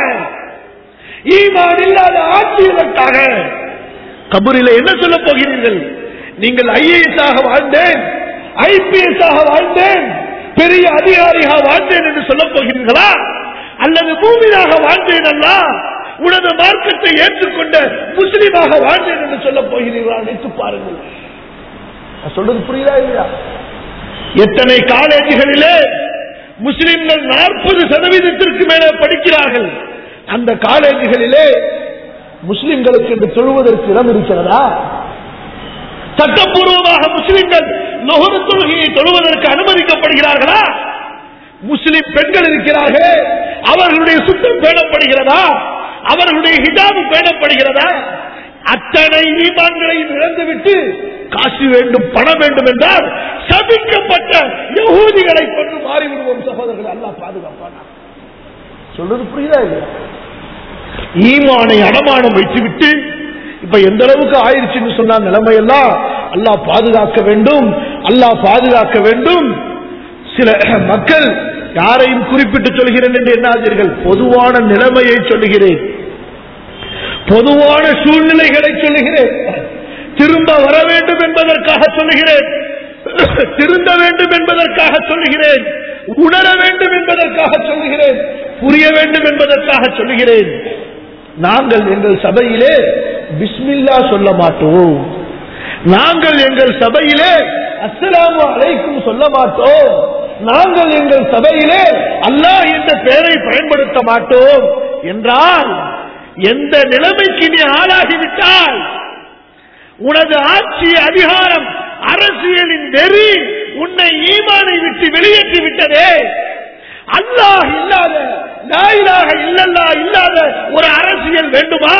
ஈமான் இல்லாத ஆட்சி எதற்காக கபூரில் என்ன சொல்ல போகிறீர்கள் நீங்கள் ஐஏஎஸ் ஆக வாழ்ந்தேன் ஐபிஎஸ் ஆக வாழ்ந்தேன் பெரிய அதிகாரியாக வாழ்ந்தேன் என்று சொல்ல போகிறீர்களா அல்லது பூமியாக வாழ்ந்தேன் அல்ல உனது மார்க்கத்தை ஏற்றுக்கொண்ட முஸ்லீமாக வாழ்ந்தேன் என்று சொல்ல போகிறீர்களா நினைத்து பாருங்கள் நான் சொல்றது புரியுதா இல்லையா எத்தனை காலேஜுகளிலே முஸ்லிம்கள் நாற்பது சதவீதத்திற்கு மேலே படிக்கிறார்கள் அந்த காலேஜுகளிலே முஸ்லிம்களுக்கு என்று சொல்வதற்கு இடம் இருக்கிறதா சட்டப்பூர்வமாக முஸ்லிம்கள் நுகர் தொழுகையை தொழுவதற்கு அனுமதிக்கப்படுகிறார்களா முஸ்லிம் பெண்கள் இருக்கிறார்கள் அவர்களுடைய சுத்தம் பேணப்படுகிறதா அவர்களுடைய ஹிஜாபு பேணப்படுகிறதா அத்தனை ஈமான்களையும் இழந்துவிட்டு காசு வேண்டும் பணம் வேண்டும் என்றால் சபிக்கப்பட்ட யகூதிகளை கொண்டு மாறிவிடுவோம் சகோதரர்கள் அல்லாஹ் பாதுகாப்பானா சொல்றது புரியுதா இல்லையா ஈமானை அடமானம் வைத்துவிட்டு இப்ப எந்த அளவுக்கு ஆயிடுச்சுன்னு சொன்னா நிலைமை எல்லாம் அல்லாஹ் பாதுகாக்க வேண்டும் அல்லாஹ் பாதுகாக்க வேண்டும் சில மக்கள் யாரையும் குறிப்பிட்டு சொல்கிறேன் என்று எண்ணாதீர்கள் பொதுவான நிலைமையை சொல்லுகிறேன் பொதுவான சூழ்நிலைகளை சொல்லுகிறேன் திரும்ப வர வேண்டும் என்பதற்காக சொல்லுகிறேன் திருந்த வேண்டும் என்பதற்காக சொல்லுகிறேன் உணர வேண்டும் என்பதற்காக சொல்லுகிறேன் புரிய வேண்டும் என்பதற்காக சொல்லுகிறேன் நாங்கள் எங்கள் சபையிலே பிஸ்மில்லா சொல்ல மாட்டோம் நாங்கள் எங்கள் சபையிலே அஸ்ஸலாமு அலைக்கும் சொல்ல மாட்டோம் நாங்கள் எங்கள் சபையிலே அல்லாஹ் என்ற பெயரை பயன்படுத்த மாட்டோம் என்றால் எந்த நிலைமைக்கு நீ ஆளாகிவிட்டால் உனது ஆட்சி அதிகாரம் அரசியலின் நெறி உன்னை ஈமானை விட்டு வெளியேற்றி விட்டதே அல்லாஹ் இல்லாத நாயிலாக இல்லல்லா இல்லாத ஒரு அரசியல் வேண்டுமா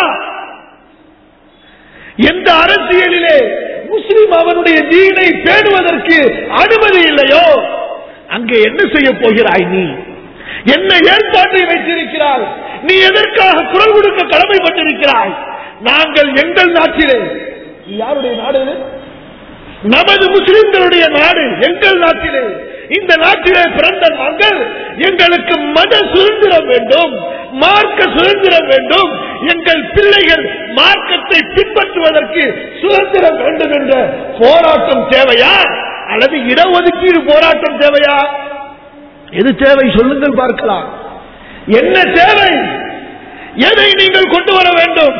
எந்த அரசியலிலே முஸ்லிம் அவனுடைய தீனை பேணுவதற்கு அனுமதி இல்லையோ அங்கே என்ன செய்ய போகிறாய் நீ என்ன ஏற்பாட்டை வைத்திருக்கிறாய் நீ எதற்காக குரல் கொடுக்க கடமைப்பட்டிருக்கிறாய் நாங்கள் எங்கள் நாட்டிலே இது யாருடைய நாடு இது? நமது முஸ்லிம்களுடைய நாடு எங்கள் நாட்டிலே இந்த நாட்டிலே பிறந்த நாங்கள் எங்களுக்கு மத சுதந்திரம் வேண்டும் மார்க்க சுதந்திரம் வேண்டும் எங்கள் பிள்ளைகள் மார்க்கத்தை பின்பற்றுவதற்கு சுதந்திரம் வேண்டும் என்ற போராட்டம் தேவையா அல்லது இடஒதுக்கீடு போராட்டம் தேவையா எது தேவை சொல்லுங்கள் பார்க்கலாம் என்ன தேவை எதை நீங்கள் கொண்டு வர வேண்டும்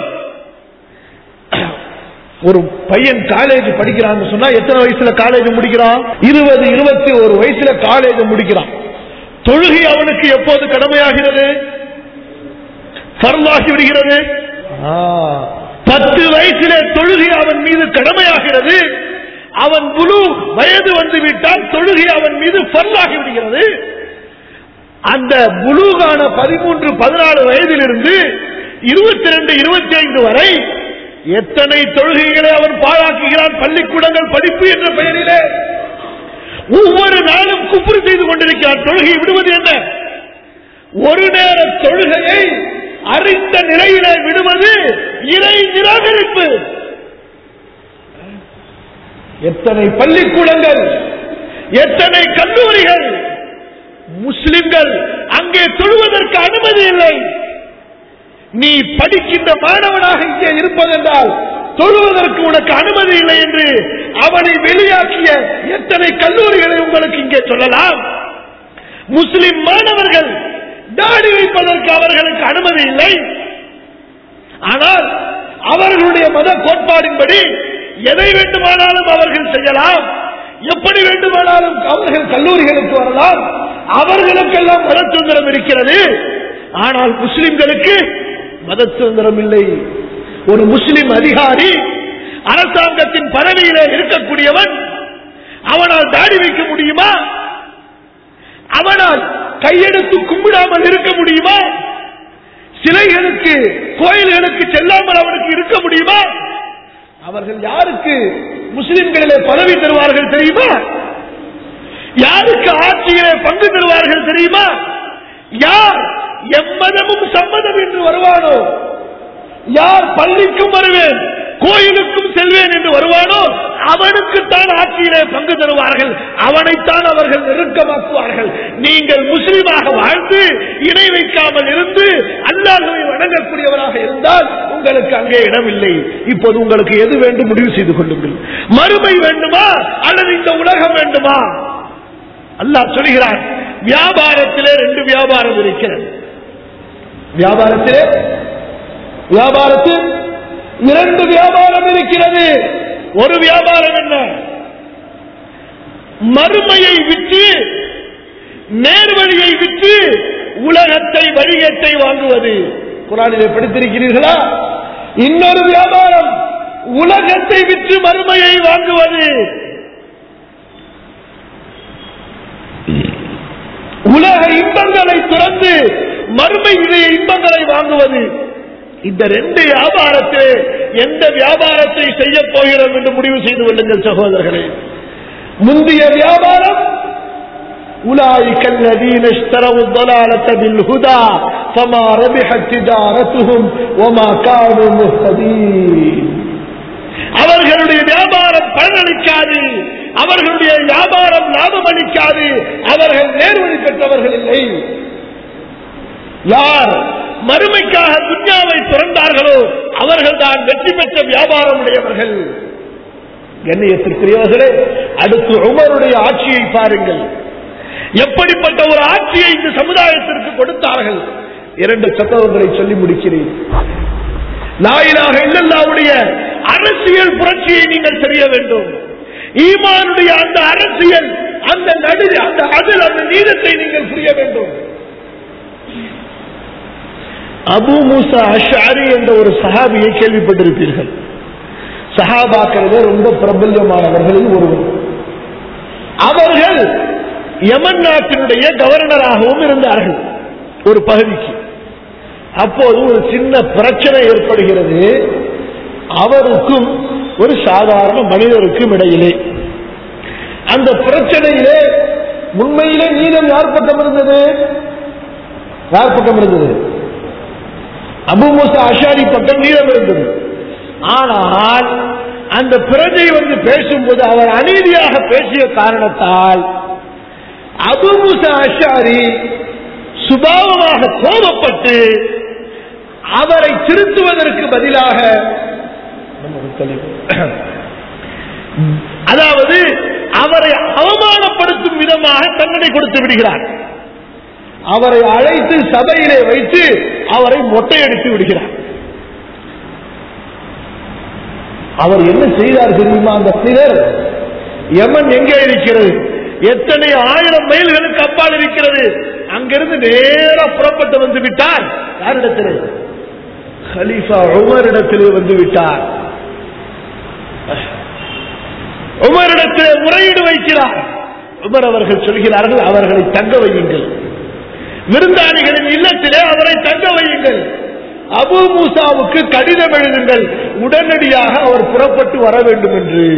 ஒரு பையன் காலேஜ் படிக்கிறான்னு சொன்னா எத்தனை வயசுல காலேஜ் முடிக்கிறான் இருபது இருபத்தி ஒரு வயசுல காலேஜ் முடிக்கிறான் தொழுகை அவனுக்கு எப்போது கடமையாகிறது பரவாகி விடுகிறது ஆ, பத்து வயசிலே தொழுகை அவன் மீது கடமையாகிறது அவன் முழு வயது வந்து விட்டால் தொழுகை அவன் மீது பரவாகி விடுகிறது அந்த புலூகான பதிமூன்று பதினாலு வயதிலிருந்து இருபத்தி ரெண்டு இருபத்தி ஐந்து வரை எத்தனை தொழுகைகளை அவன் பாழாக்குகிறான் பள்ளிக்கூடங்கள் படிப்பு என்ற பெயரிலே ஒவ்வொரு நாளும் குப்புறு செய்து கொண்டிருக்கிறான் தொழுகை விடுவது என்ன ஒரு நேர தொழுகையை அறிந்த நிலையிலே விடுவது இறை நிராகரிப்பு எத்தனை பள்ளிக்கூடங்கள் எத்தனை கல்லூரிகள் முஸ்லிம்கள் அங்கே தொழுவதற்கு அனுமதி இல்லை நீ படிக்கின்ற மாணவனாக இங்கே இருப்பதென்றால் தொழுவதற்கு உனக்கு அனுமதி இல்லை என்று அவனை வெளியாக்கிய எத்தனை கல்லூரிகளை உங்களுக்கு இங்கே சொல்லலாம் முஸ்லிம் மாணவர்கள் தாடி வைப்பதற்கு அவர்களுக்கு அனுமதி இல்லை ஆனால் அவர்களுடைய மத கோட்பாடின்படி எதை வேண்டுமானாலும் அவர்கள் செய்யலாம் எப்படி வேண்டுமானாலும் அவர்கள் கல்லூரிகளுக்கு வரலாம் அவர்களுக்கெல்லாம் மத சுதந்திரம் இருக்கிறது ஆனால் முஸ்லிம்களுக்கு மத சுதந்திரம் இல்லை ஒரு முஸ்லிம் அதிகாரி அரசாங்கத்தின் பதவியிலே இருக்கக்கூடியவன் அவனால் தாடி வைக்க முடியுமா அவனால் கையெடுத்து கும்பிடாமல் இருக்க முடியுமா சிலைகளுக்கு கோயில்களுக்கு செல்லாமல் அவனுக்கு இருக்க முடியுமா அவர்கள் யாருக்கு முஸ்லிம்களிலே பதவி தருவார்கள் தெரியுமா யாருக்கு ஆட்சியிலே பங்கு தருவார்கள் தெரியுமா யார் எம்மதமும் சம்மதம் என்று வருவானோ யார் பள்ளிக்கும் வருவேன் கோயிலுக்கும் செல்வேன் என்று வருவானோ அவனுக்குத்தான் ஆட்சியிலே பங்கு தருவார்கள் அவனைத்தான் அவர்கள் நெருக்கமாக்குவார்கள் நீங்கள் முஸ்லீமாக வாழ்ந்து இணை வைக்காமல் இருந்து அல்லாஹுவை வணங்கக்கூடியவராக இருந்தால் உங்களுக்கு அங்கே இடமில்லை இப்போது உங்களுக்கு எது வேண்டும் முடிவு செய்து கொள்ளுங்கள் மறுமை வேண்டுமா அல்லது இந்த உலகம் வேண்டுமா அல்லாஹ் சொல்கிறார் வியாபாரத்திலே ரெண்டு வியாபாரம் இருக்கிறது வியாபாரத்திலே வியாபாரத்தில் இரண்டு வியாபாரம் இருக்கிறது ஒரு வியாபாரம் என்ன மறுமையை விற்று நேர்வழியை விற்று உலகத்தை வழிகட்டை வாங்குவது குரானிலே படித்திருக்கிறீர்களா இன்னொரு வியாபாரம் உலகத்தை விற்று மறுமையை வாங்குவது உலக வாங்குவது இந்த ரெண்டு வியாபாரத்திலே எந்த வியாபாரத்தை செய்ய போகிறோம் என்று முடிவு செய்து கொள்ளுங்கள் சகோதரர்களே முந்தைய வியாபாரம் أولئك الذين اشتروا الضلالة بالهدى فما ربحت تجارتهم وما كانوا مهتدين அவர்களுடைய வியாபாரம் பலனளிக்காது அவர்களுடைய வியாபாரம் லாபம் அளிக்காது அவர்கள் நேர்வழி பெற்றவர்கள் இல்லை யார் மறுமைக்காக துன்யாவை துறந்தார்களோ அவர்கள் தான் வெற்றி பெற்ற வியாபாரம் உடையவர்கள் கண்ணியத்திற்குரியவர்களே அடுத்து உமருடைய ஆட்சியை பாருங்கள் எப்படிப்பட்ட ஒரு ஆட்சியை இந்த சமுதாயத்திற்கு கொடுத்தார்கள் இரண்டு சத்தவங்களை சொல்லி முடிக்கிறேன் லாயிலாக இல்லல்லாவுடைய அரசியல் புரட்சியை நீங்கள் தெரிய வேண்டும் ஈமானுடைய அந்த அரசியல் அந்த நடு அந்த அதில் அந்த நீதத்தை நீங்கள் புரிய வேண்டும் அபு மூசா அஷாரி என்ற ஒரு சஹாபியை கேள்விப்பட்டிருப்பீர்கள் சஹாபாக்களிலே ரொம்ப பிரபல்யமானவர்களில் ஒருவர் அவர்கள் யமன் நாட்டினுடைய கவர்னராகவும் இருந்தார்கள் ஒரு பகுதிக்கு அப்போது ஒரு சின்ன பிரச்சனை ஏற்படுகிறது அவருக்கும் ஒரு சாதாரண மனிதருக்கும் இடையிலே அந்த பிரச்சனையிலே உண்மையிலே நீதம் யார் பக்கம் இருந்தது யார் பக்கம் இருந்தது அபு மூசா அஷாரி பக்கம் நீதம் இருந்தது ஆனால் அந்த பிரஜை வந்து பேசும்போது அவர் அநீதியாக பேசிய காரணத்தால் அபு மூசா அஷாரி சுபாவமாக கோபப்பட்டு அவரை திருத்துவதற்கு பதிலாக அதாவது அவரை அவமானப்படுத்தும் விதமாக தண்டனை கொடுத்து விடுகிறார் அவரை அழைத்து சபையிலே வைத்து அவரை மொட்டையடித்து விடுகிறார் அவர் என்ன செய்தார் தெரியுமா அந்த சிலர் யமன் எங்கே இருக்கிறது எத்தனை ஆயிரம் மைல்களுக்கு அப்பால் இருக்கிறது அங்கிருந்து நேரா புறப்பட்டு வந்து விட்டார் யாரிடத்திலே ஹலீஃபா உமரிடத்திலே வந்து விட்டார் உமரிடத்திலே முறையீடு வைக்கிறார் உமர் அவர்கள் சொல்கிறார்கள் அவர்களை தங்க வையுங்கள் விருந்தாளிகளின் இல்லத்திலே அவரை தங்க வையுங்கள் அபு மூசாவுக்கு கடிதம் எழுதுங்கள் உடனடியாக அவர் புறப்பட்டு வர வேண்டும் என்று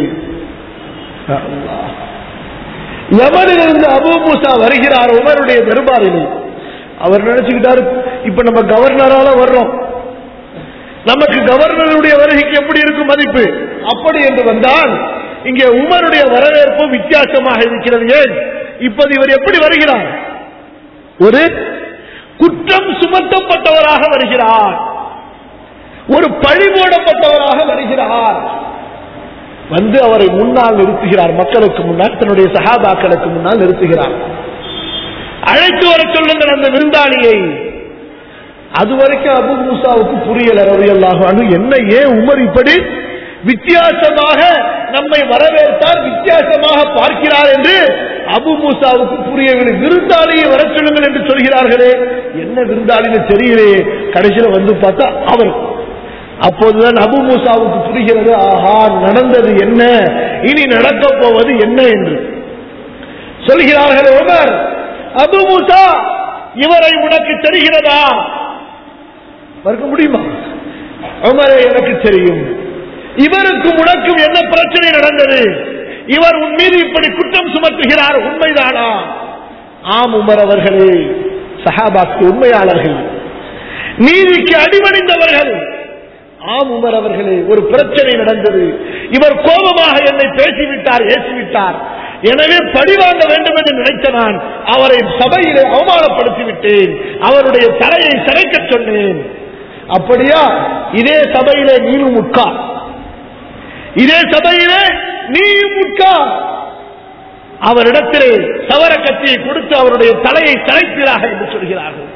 எவரிலிருந்து அபு மூசா வருகிறார் உமருடைய தர்பாரில் அவர் நினைச்சுக்கிட்டாரு இப்ப நம்ம கவர்னரால வர்றோம் நமக்கு கவர்னருடைய வருகைக்கு எப்படி இருக்கும் மதிப்பு அப்படி என்று வந்தால் இங்கே உமருடைய வரவேற்பு வித்தியாசமாக இருக்கிறது ஏன் இப்போது இவர் எப்படி வருகிறார் ஒரு குற்றம் சுமத்தப்பட்டவராக வருகிறார் ஒரு பழி போடப்பட்டவராக வருகிறார் வந்து அவரை முன்னால் நிறுத்துகிறார் மக்களுக்கு முன்னால் தன்னுடைய சகாபாக்களுக்கு முன்னால் நிறுத்துகிறார் அழைத்து வர சொல்லுங்கள் அந்த விருந்தாளியை அது வரைக்கும் அபு மூசாவுக்கு புரியல ரவியல்லாக என்ன ஏன் உமர் இப்படி வித்தியாசமாக நம்மை வரவேற்றார் வித்தியாசமாக பார்க்கிறார் என்று அபு மூசாவுக்கு புரியவில்லை விருந்தாளியை வர சொல்லுங்கள் என்று சொல்கிறார்களே என்ன விருந்தாளின்னு தெரியலையே கடைசியில் வந்து பார்த்தா அவர் அப்போதுதான் அபு மூசாவுக்கு புரிகிறது ஆஹா நடந்தது என்ன இனி நடக்கப் போவது என்ன என்று சொல்கிறார்கள் உமர் அபு மூசா இவரை உனக்கு தெரிகிறதா மறுக்க முடியுமா உமரே எனக்கு தெரியும் இவருக்கும் உனக்கும் என்ன பிரச்சனை நடந்தது இவர் உன் மீது இப்படி குற்றம் சுமத்துகிறார் உண்மைதானா ஆம் உமர் அவர்களே சஹாபாக்கு உண்மையாளர்கள் நீதிக்கு அடிமணிந்தவர்கள் ஆம் உமர் அவர்களே ஒரு பிரச்சனை நடந்தது இவர் கோபமாக என்னை பேசிவிட்டார் ஏசிவிட்டார் எனவே பழிவாங்க வேண்டும் என்று நினைத்த நான் அவரை சபையிலே அவமானப்படுத்தி விட்டேன் அவருடைய தலையை சிறைக்க சொன்னேன் அப்படியா இதே சபையிலே நீனும் உட்கார் இதே சபையிலே நீயும் உட்கார் அவரிடத்திலே சவர கத்தியை கொடுத்து அவருடைய தலையை தலைப்பீராக என்று சொல்கிறார்கள்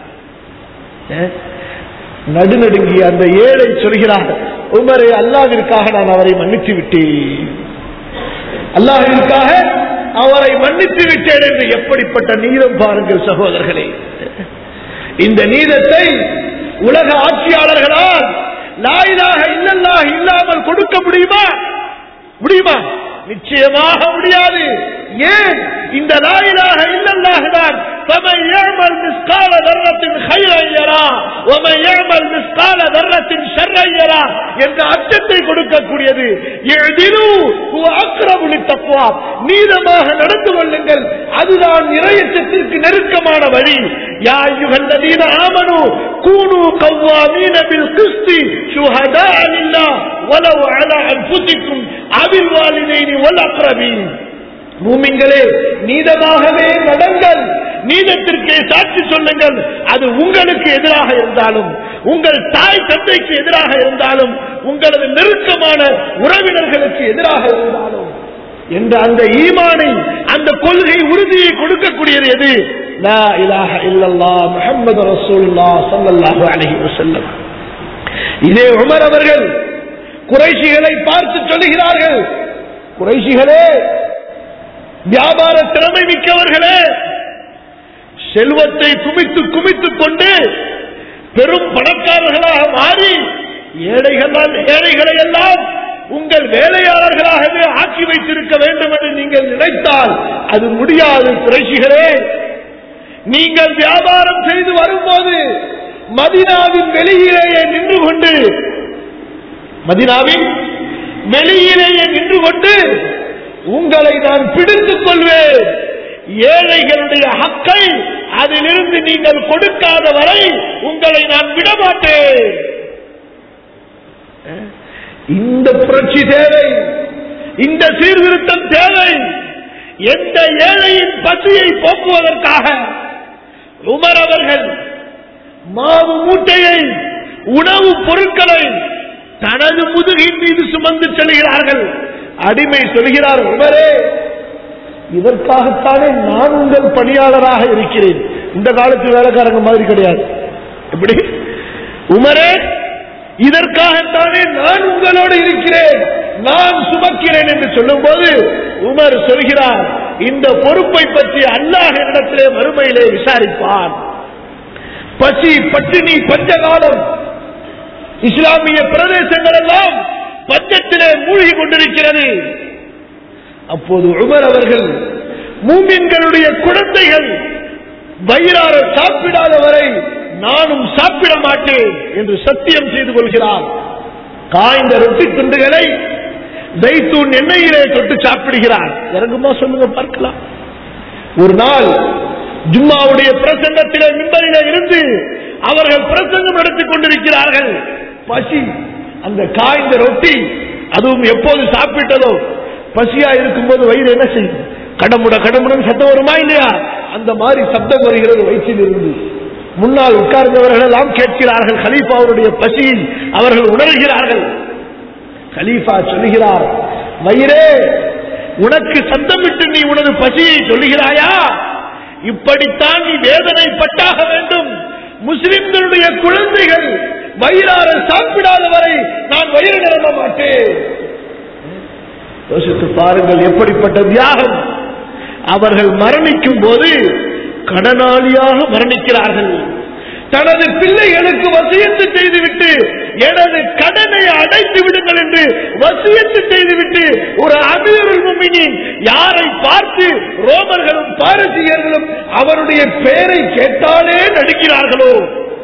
நடுநடுங்கிய அந்த ஏழை சொல்கிறார் உமரே அல்லாவிற்காக நான் அவரை மன்னித்து விட்டேன் அல்லாஹிற்காக அவரை மன்னித்து விட்டேன் என்று எப்படிப்பட்ட நீதம் பாருங்கள் சகோதரர்களே இந்த நீதத்தை உலக ஆட்சியாளர்களால் லாயிலாக இல்லல்லாக இல்லாமல் கொடுக்க முடியுமா முடியுமா நிச்சயமாக முடியாது ஏன் இந்த லாயிலாக இல்லல்லாக தான் فمن يعمل مثقال ذرة خيرا يرى ومن يعمل مثقال ذرة شرا يرى என்ற அச்சத்தை கொடுக்கக்கூடியது எழுதினு அக்ரபு தக்குவா நீதமாக நடந்து கொள்ளுங்கள் அதுதான் இறையச்சத்திற்கு நெருக்கமான வழி யா யுகல்லதீன ஆமனு கூனு கவ்வாமீன பில் கிஸ்தி சுஹதா லில்லாஹ் வலவ் அலா அன்ஃபுசிக்கும் அபில் வாலிதைனி வல் அக்ரபீன் மூமிங்களே நீதமாகவே நடங்கள் நீதத்திற்கே சாட்சி சொல்லுங்கள் அது உங்களுக்கு எதிராக இருந்தாலும் உங்கள் தாய் தந்தைக்கு எதிராக இருந்தாலும் உங்களது நெருக்கமான உறவினர்களுக்கு எதிராக இருந்தாலும் என்ற அந்த ஈமானை அந்த கொள்கை உறுதியை கொடுக்கக்கூடியது எது லா இலாஹ இல்லல்லாஹ் முஹம்மது ரசூலுல்லாஹ் ஸல்லல்லாஹு அலைஹி வஸல்லம் இதே உமர் அவர்கள் குறைஷிகளை பார்த்து சொல்லுகிறார்கள் குறைஷிகளே வியாபார திறமை மிக்கவர்களே செல்வத்தை குமித்து குமித்துக் கொண்டு பெரும் பணக்காரர்களாக மாறி ஏழைகள் ஏழைகளை எல்லாம் உங்கள் வேலையாளர்களாகவே ஆக்கி வைத்திருக்க வேண்டும் என்று நீங்கள் நினைத்தால் அது முடியாது குறைசிகளே நீங்கள் வியாபாரம் செய்து வரும்போது மதினாவின் வெளியிலேயே நின்று கொண்டு மதினாவின் வெளியிலேயே நின்று கொண்டு உங்களை நான் பிடித்துக் கொள்வேன் ஏழைகளுடைய ஹக்கை அதிலிருந்து நீங்கள் கொடுக்காத வரை உங்களை நான் விடமாட்டேன் இந்த புரட்சி தேவை இந்த சீர்திருத்தம் தேவை எந்த ஏழையின் பசியை போக்குவதற்காக உமர் அவர்கள் மாவு மூட்டையை உணவுப் பொருட்களை தனது முதுகின் மீது சுமந்து செல்கிறார்கள் அடிமை சொல்கிறார் உமரே இதற்காகத்தானே நான் உங்கள் பணியாளராக இருக்கிறேன் இந்த காலத்து வேலைக்காரங்க மாதிரி கிடையாது எப்படி உமரே இதற்காகத்தானே நான் உங்களோடு இருக்கிறேன் நான் சுமக்கிறேன் என்று சொல்லும் போது உமர் சொல்கிறார் இந்த பொறுப்பை பற்றி அல்லாஹ் இடத்திலே மறுமையிலே விசாரிப்பான் பசி பட்டினி பஞ்சகாலம் இஸ்லாமிய பிரதேசங்கள் எல்லாம் பஞ்சத்திலே மூழ்கி கொண்டிருக்கிறது அப்போது உமர் அவர்கள் மூமின்களுடைய குழந்தைகள் வயிறார சாப்பிடாத வரை நானும் சாப்பிட மாட்டேன் என்று சத்தியம் செய்து கொள்கிறார் காய்ந்த ரொட்டி துண்டுகளை தைத்தூன் எண்ணெயிலே தொட்டு சாப்பிடுகிறார் இறங்குமா சொல்லுங்க பார்க்கலாம் ஒரு நாள் ஜும்மாவுடைய பிரசங்கத்திலே மின்பரிலே இருந்து அவர்கள் பிரசங்கம் நடத்திக் கொண்டிருக்கிறார்கள் பசி அந்த காய்ந்த ரொட்டி அதுவும் எப்போது சாப்பிட்டதோ பசியா இருக்கும்போது வயிறு என்ன செய்யும் கடமுட கடமுடன் சத்தம் வருமா இல்லையா அந்த மாதிரி சப்தம் வருகிறது வயிற்றில் இருந்து முன்னால் உட்கார்ந்தவர்கள் எல்லாம் கேட்கிறார்கள் கலீஃபா அவருடைய பசியை அவர்கள் உணர்கிறார்கள் கலீஃபா சொல்லுகிறார் வயிறே உனக்கு சத்தமிட்டு நீ உனது பசியை சொல்லுகிறாயா இப்படித்தான் நீ வேதனைப்பட்டாக வேண்டும் முஸ்லிம்களுடைய குழந்தைகள் வயிறார சாப்பிடாத வரை நான் வயிறு நிரம்ப மாட்டேன் யோசித்து பாருங்கள் எப்படிப்பட்ட தியாகம் அவர்கள் மரணிக்கும் போது கடனாளியாக மரணிக்கிறார்கள் தனது பிள்ளைகளுக்கு வசியத்து செய்துவிட்டு எனது கடனை அடைத்து விடுங்கள் என்று வசியத்து செய்துவிட்டு ஒரு அமீருல் முமினின் யாரை பார்த்து ரோமர்களும் பாரசீகர்களும் அவருடைய பெயரை கேட்டாலே நடிக்கிறார்களோ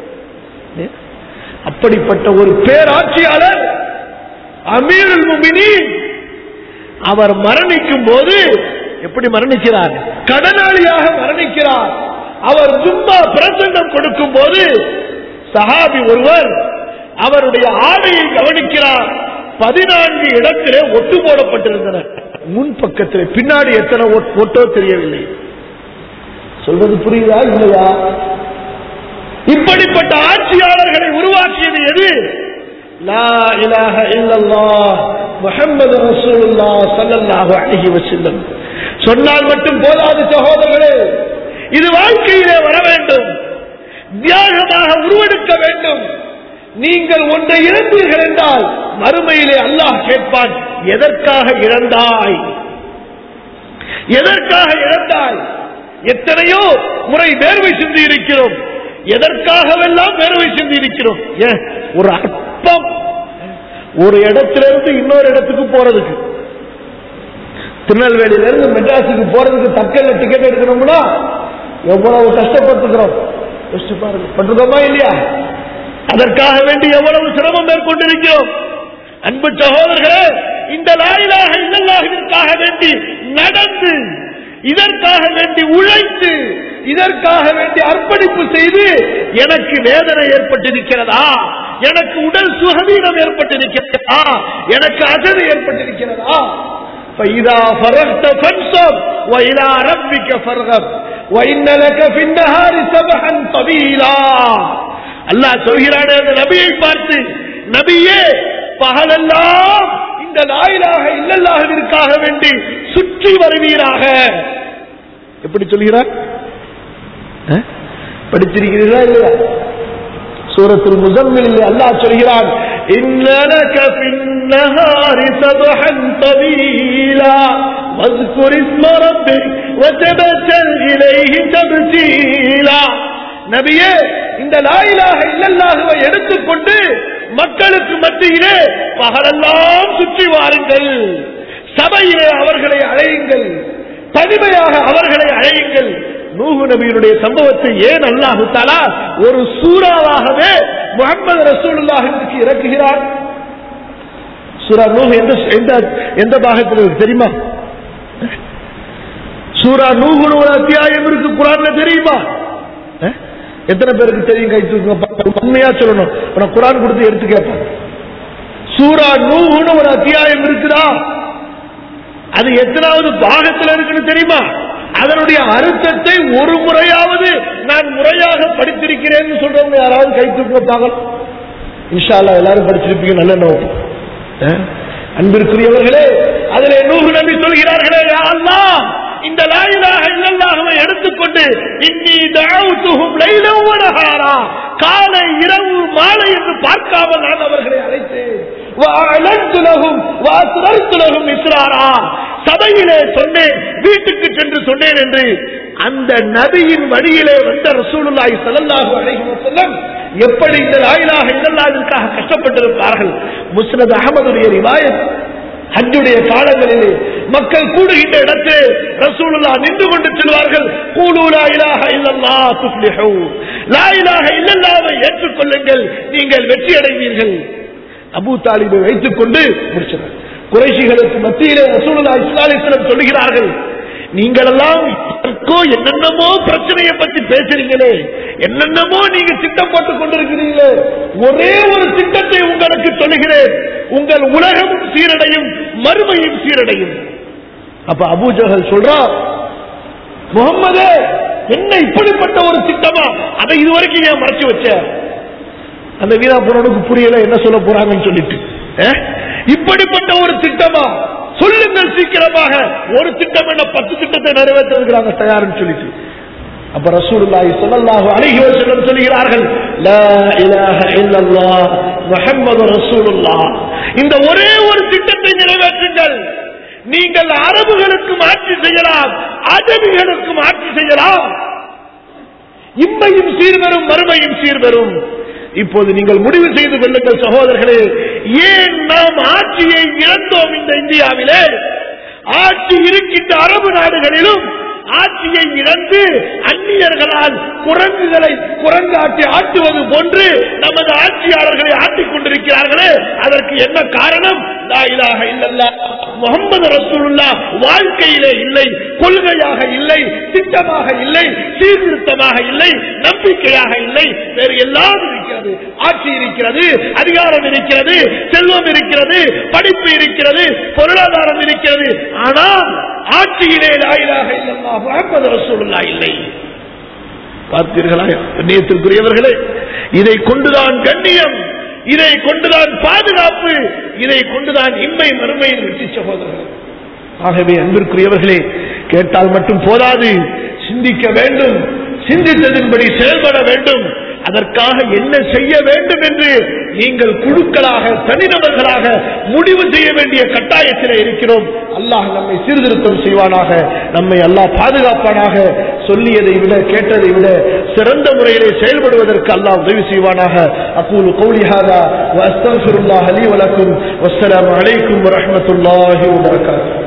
அப்படிப்பட்ட ஒரு பேராட்சியாளர் அமீருல் முமினின் அவர் மரணிக்கும் போது எப்படி மரணிக்கிறார் கடனாளியாக மரணிக்கிறார் அவர் ஜும்மா பிரசங்கம் கொடுக்கும் போது சஹாபி ஒருவர் அவருடைய ஆடையை கவனிக்கிறார் பதினான்கு இடத்திலே ஒட்டு போடப்பட்டிருந்தன முன் பக்கத்தில் பின்னாடி எத்தனை ஒட்- ஒட்டோ தெரியவில்லை சொல்வது புரியுதா இல்லையா இப்படிப்பட்ட ஆட்சியாளர்களை உருவாக்கியது எது லா இலாஹ இல்லல்லாஹ் முஹம்மது ரசூலுல்லாஹ் ஸல்லல்லாஹு அலைஹி வஸல்லம் சொன்னால் மட்டும் போதாது சகோதரர்களே இது வாழ்க்கையிலே வர வேண்டும் தியாகமாக உருவெடுக்க வேண்டும் நீங்கள் ஒன்றை இழந்தீர்கள் என்றால் மறுமையிலே அல்லாஹ் கேட்பான் எதற்காக இழந்தாய் எதற்காக இழந்தாய் எத்தனையோ முறை வேர்வை சிந்தி இருக்கிறோம் எதற்காகவெல்லாம் வேர்வை சிந்தி இருக்கிறோம் ஏன் ஒரு அற்பம் ஒரு இடத்திலிருந்து இன்னொரு இடத்துக்கு போறதுக்கு திருநெல்வேலியில இருந்து மெட்ராஸுக்கு போறதுக்கு தக்கல்ல டிக்கெட் எடுக்கணும்னா எவ்வளவு கஷ்டப்பட்டுக்கிறோம் யோசிச்சு பாருங்க பண்றதோமா இல்லையா அதற்காக வேண்டி எவ்வளவு சிரமம் மேற்கொண்டிருக்கிறோம் அன்பு சகோதரர்களே இந்த லாயிலாக இல்லல்லாஹிற்காக வேண்டி நடந்து இதற்காக வேண்டி உழைத்து இதற்காக வேண்டி அர்ப்பணிப்பு செய்து எனக்கு வேதனை ஏற்பட்டிருக்கிறதா எனக்கு உடல் சுகவீனம் ஏற்பட்டிருக்கிறதா எனக்கு அசதி ஏற்பட்டிருக்கிறதா فإذا فرغت فانصب وإلى ربك فارغب وإن لك في النهار سبحا طويلا அல்லாஹ் சொல்கிறானே அந்த நபியை பார்த்து நபியே பகலெல்லாம் இந்த லாயிலாக இல்லல்லாஹவிற்காக வேண்டி சுற்றி வருவீராக எப்படி சொல்கிறார் அஹ்? படிச்சிருக்கிறீர்களா இல்லையா சூரத்துல் முசம்மில் அல்லாஹ் சொல்கிறான் இன்னலக பின்னஹாரி சபஹன் தவீலா واذكر اسم ربك وتبتل إليه تبتيلا நபியே இந்த லாயிலாக இல்லல்லாகவை எடுத்துக்கொண்டு மக்களுக்கு மத்தியிலே பகலெல்லாம் சுற்றி வாருங்கள் சபையிலே அவர்களை அழையுங்கள் தனிமையாக அவர்களை அழையுங்கள் நூஹு நபியினுடைய சம்பவத்தை ஏன் அல்லாஹு தாலா ஒரு சூறாவாகவே முகமது ரசூலுல்லாஹிற்கு இறக்குகிறார் சூரா நூஹ் எந்த எந்த எந்த பாகத்தில் இருக்கு தெரியுமா சூரா நூஹுன்னு ஒரு அத்தியாயம் இருக்கு குரான்ல தெரியுமா அஹ்? எத்தனை பேருக்கு தெரியும் கை தூக்குங்க பாப்போம். உண்மையா சொல்லணும் இப்ப நான் குரான் கொடுத்து எடுத்து கேட்பேன் சூரா நூஹுன்னு ஒரு அத்தியாயம் இருக்குதா அது எத்தனாவது பாகத்தில் இருக்குன்னு தெரியுமா அதனுடைய அர்த்தத்தை ஒரு முறையாவது நான் முறையாக படித்திருக்கிறேன்னு சொல்றவங்க யாராவது கை தூக்க பார்க்கலாம் இன்ஷா அல்லாஹ் எல்லாரும் படிச்சிருப்பீங்க நல்ல நோக்கம் அஹ்? அன்பிற்குரியவர்களே அதிலே நூறு நம்பி சொல்கிறார்களே யா அல்லாஹ் இந்த லாயிலாக இல்லல்லாஹவை எடுத்துக்கொண்டு இன்னி தஅவுதுஹும் லைலன் வ நஹாரா காலை இரவு மாலை என்று பார்க்காமல் நான் அவர்களை அழைத்தேன் وأعلنت لهم وأسررت لهم إسرارا சபையிலே சொன்னேன் வீட்டுக்கு சென்று சொன்னேன் என்று அந்த நபியின் வழியிலே வந்த ரசூலுல்லாஹி ஸல்லல்லாஹு அலைஹி வஸல்லம் எப்படி இந்த லாயிலாக இல்லல்லாஹ்விற்காக கஷ்டப்பட்டிருப்பார்கள் முஸ்னத் அகமதுடைய ரிவாயத் ஹஜ்ஜுடைய காலங்களிலே மக்கள் கூடுகின்ற இடத்திலே ரசூலுல்லா நின்று கொண்டு செல்வார்கள் கூலு லா இலாஹ இல்லல்லாஹ் துஃப்லிஹூ லா இலாஹ இல்லல்லாஹ்வை ஏற்றுக்கொள்ளுங்கள் நீங்கள் வெற்றி அடைவீர்கள் அபூ தாலிபை வைத்துக் கொண்டு முடிச்சனர் குறைஷிகளுக்கு மத்தியிலே ரசூலுல்லா இஸ்லாலிஸ்லம் சொல்லுகிறார்கள் நீங்கள் எல்லாம் யாருக்கோ என்னென்னமோ பிரச்சனையை பத்தி பேசுறீங்களே என்னென்னமோ நீங்க திட்டம் போட்டுக் கொண்டிருக்கிறீங்களே ஒரே ஒரு திட்டத்தை உங்களுக்கு சொல்லுகிறேன் உங்கள் உலகமும் சீரடையும் மறுமையும் சீரடையும் அப்ப அபூஜகல் சொல்றான் முகம்மதே என்ன இப்படிப்பட்ட ஒரு திட்டமா அதை இதுவரைக்கும் ஏன் மறைச்சு வச்ச அந்த வீணா போனவனுக்கு புரியல என்ன சொல்ல போறாங்கன்னு சொல்லிட்டு அஹ்? இப்படிப்பட்ட ஒரு திட்டமா சொல்லுங்கள் சீக்கிரமாக ஒரு திட்டம் என்ன பத்து திட்டத்தை நிறைவேற்றுறதுக்கு நாங்க தயார்னு சொல்லிட்டு அப்ப ரசூலுல்லாஹி ஸல்லல்லாஹு அலைஹி வஸல்லம் சொல்கிறார்கள் லா இலாஹ இல்லல்லாஹ் முஹம்மது ரசூலுல்லாஹ் இந்த ஒரே ஒரு திட்டத்தை நிறைவேற்றுங்கள் நீங்கள் அரபுகளுக்கு மாற்றி செய்யலாம் அஜமிகளுக்கு மாற்றி செய்யலாம் இம்மையும் சீர்வரும் மறுமையும் சீர்வரும் இப்போது நீங்கள் முடிவு செய்து கொள்ளுங்கள் சகோதரர்களே ஏன் நாம் ஆட்சியை இழந்தோம் இந்த இந்தியாவிலே ஆட்சி இருக்கின்ற அரபு நாடுகளிலும் ஆட்சியை இழந்து அந்நியர்களால் குரங்குகளை குரங்காட்டி ஆட்டுவது போன்று நமது ஆட்சியாளர்களை ஆட்டிக் கொண்டிருக்கிறார்களே அதற்கு என்ன காரணம் லா இலாஹ இல்லல்லாஹ் முகமது ரசூலுல்லா வாழ்க்கையிலே இல்லை கொள்கையாக இல்லை திட்டமாக இல்லை சீர்திருத்தமாக இல்லை நம்பிக்கையாக இல்லை வேறு எல்லாம் இருக்கிறது ஆட்சி இருக்கிறது அதிகாரம் இருக்கிறது செல்வம் இருக்கிறது படிப்பு இருக்கிறது பொருளாதாரம் இருக்கிறது ஆனால் ஆட்சியிலே லாயிலாக இல்லல்லா முகமது ரசூலுல்லா இல்லை பார்த்தீர்களா கண்ணியத்திற்குரியவர்களே இதை கொண்டுதான் கண்ணியம் இதை கொண்டுதான் பாதுகாப்பு இதை கொண்டுதான் இன்மை மறுமையில் வெற்றி சகோதரர்கள் ஆகவே அன்பிற்குரியவர்களே கேட்டால் மட்டும் போதாது சிந்திக்க வேண்டும் சிந்தித்ததின்படி செயல்பட வேண்டும் அதற்காக என்ன செய்ய வேண்டும் என்று நீங்கள் குழுக்களாக தனிநபர்களாக முடிவு செய்ய வேண்டிய கட்டாயத்தில் இருக்கிறோம் அல்லாஹ் நம்மை சீர்திருத்தம் செய்வானாக நம்மை அல்லாஹ் பாதுகாப்பானாக சொல்லியதை விட கேட்டதை விட சிறந்த முறையிலே செயல்படுவதற்கு அல்லாஹ் உதவி செய்வானாக அக்கூலு கௌலி ஹாதா வஸ்தக்ஃபிருல்லாஹ் லீ வலக்கும் வஸ்ஸலாமு அலைக்கும் வரஹ்மத்துல்லாஹி வபரகாத்துஹு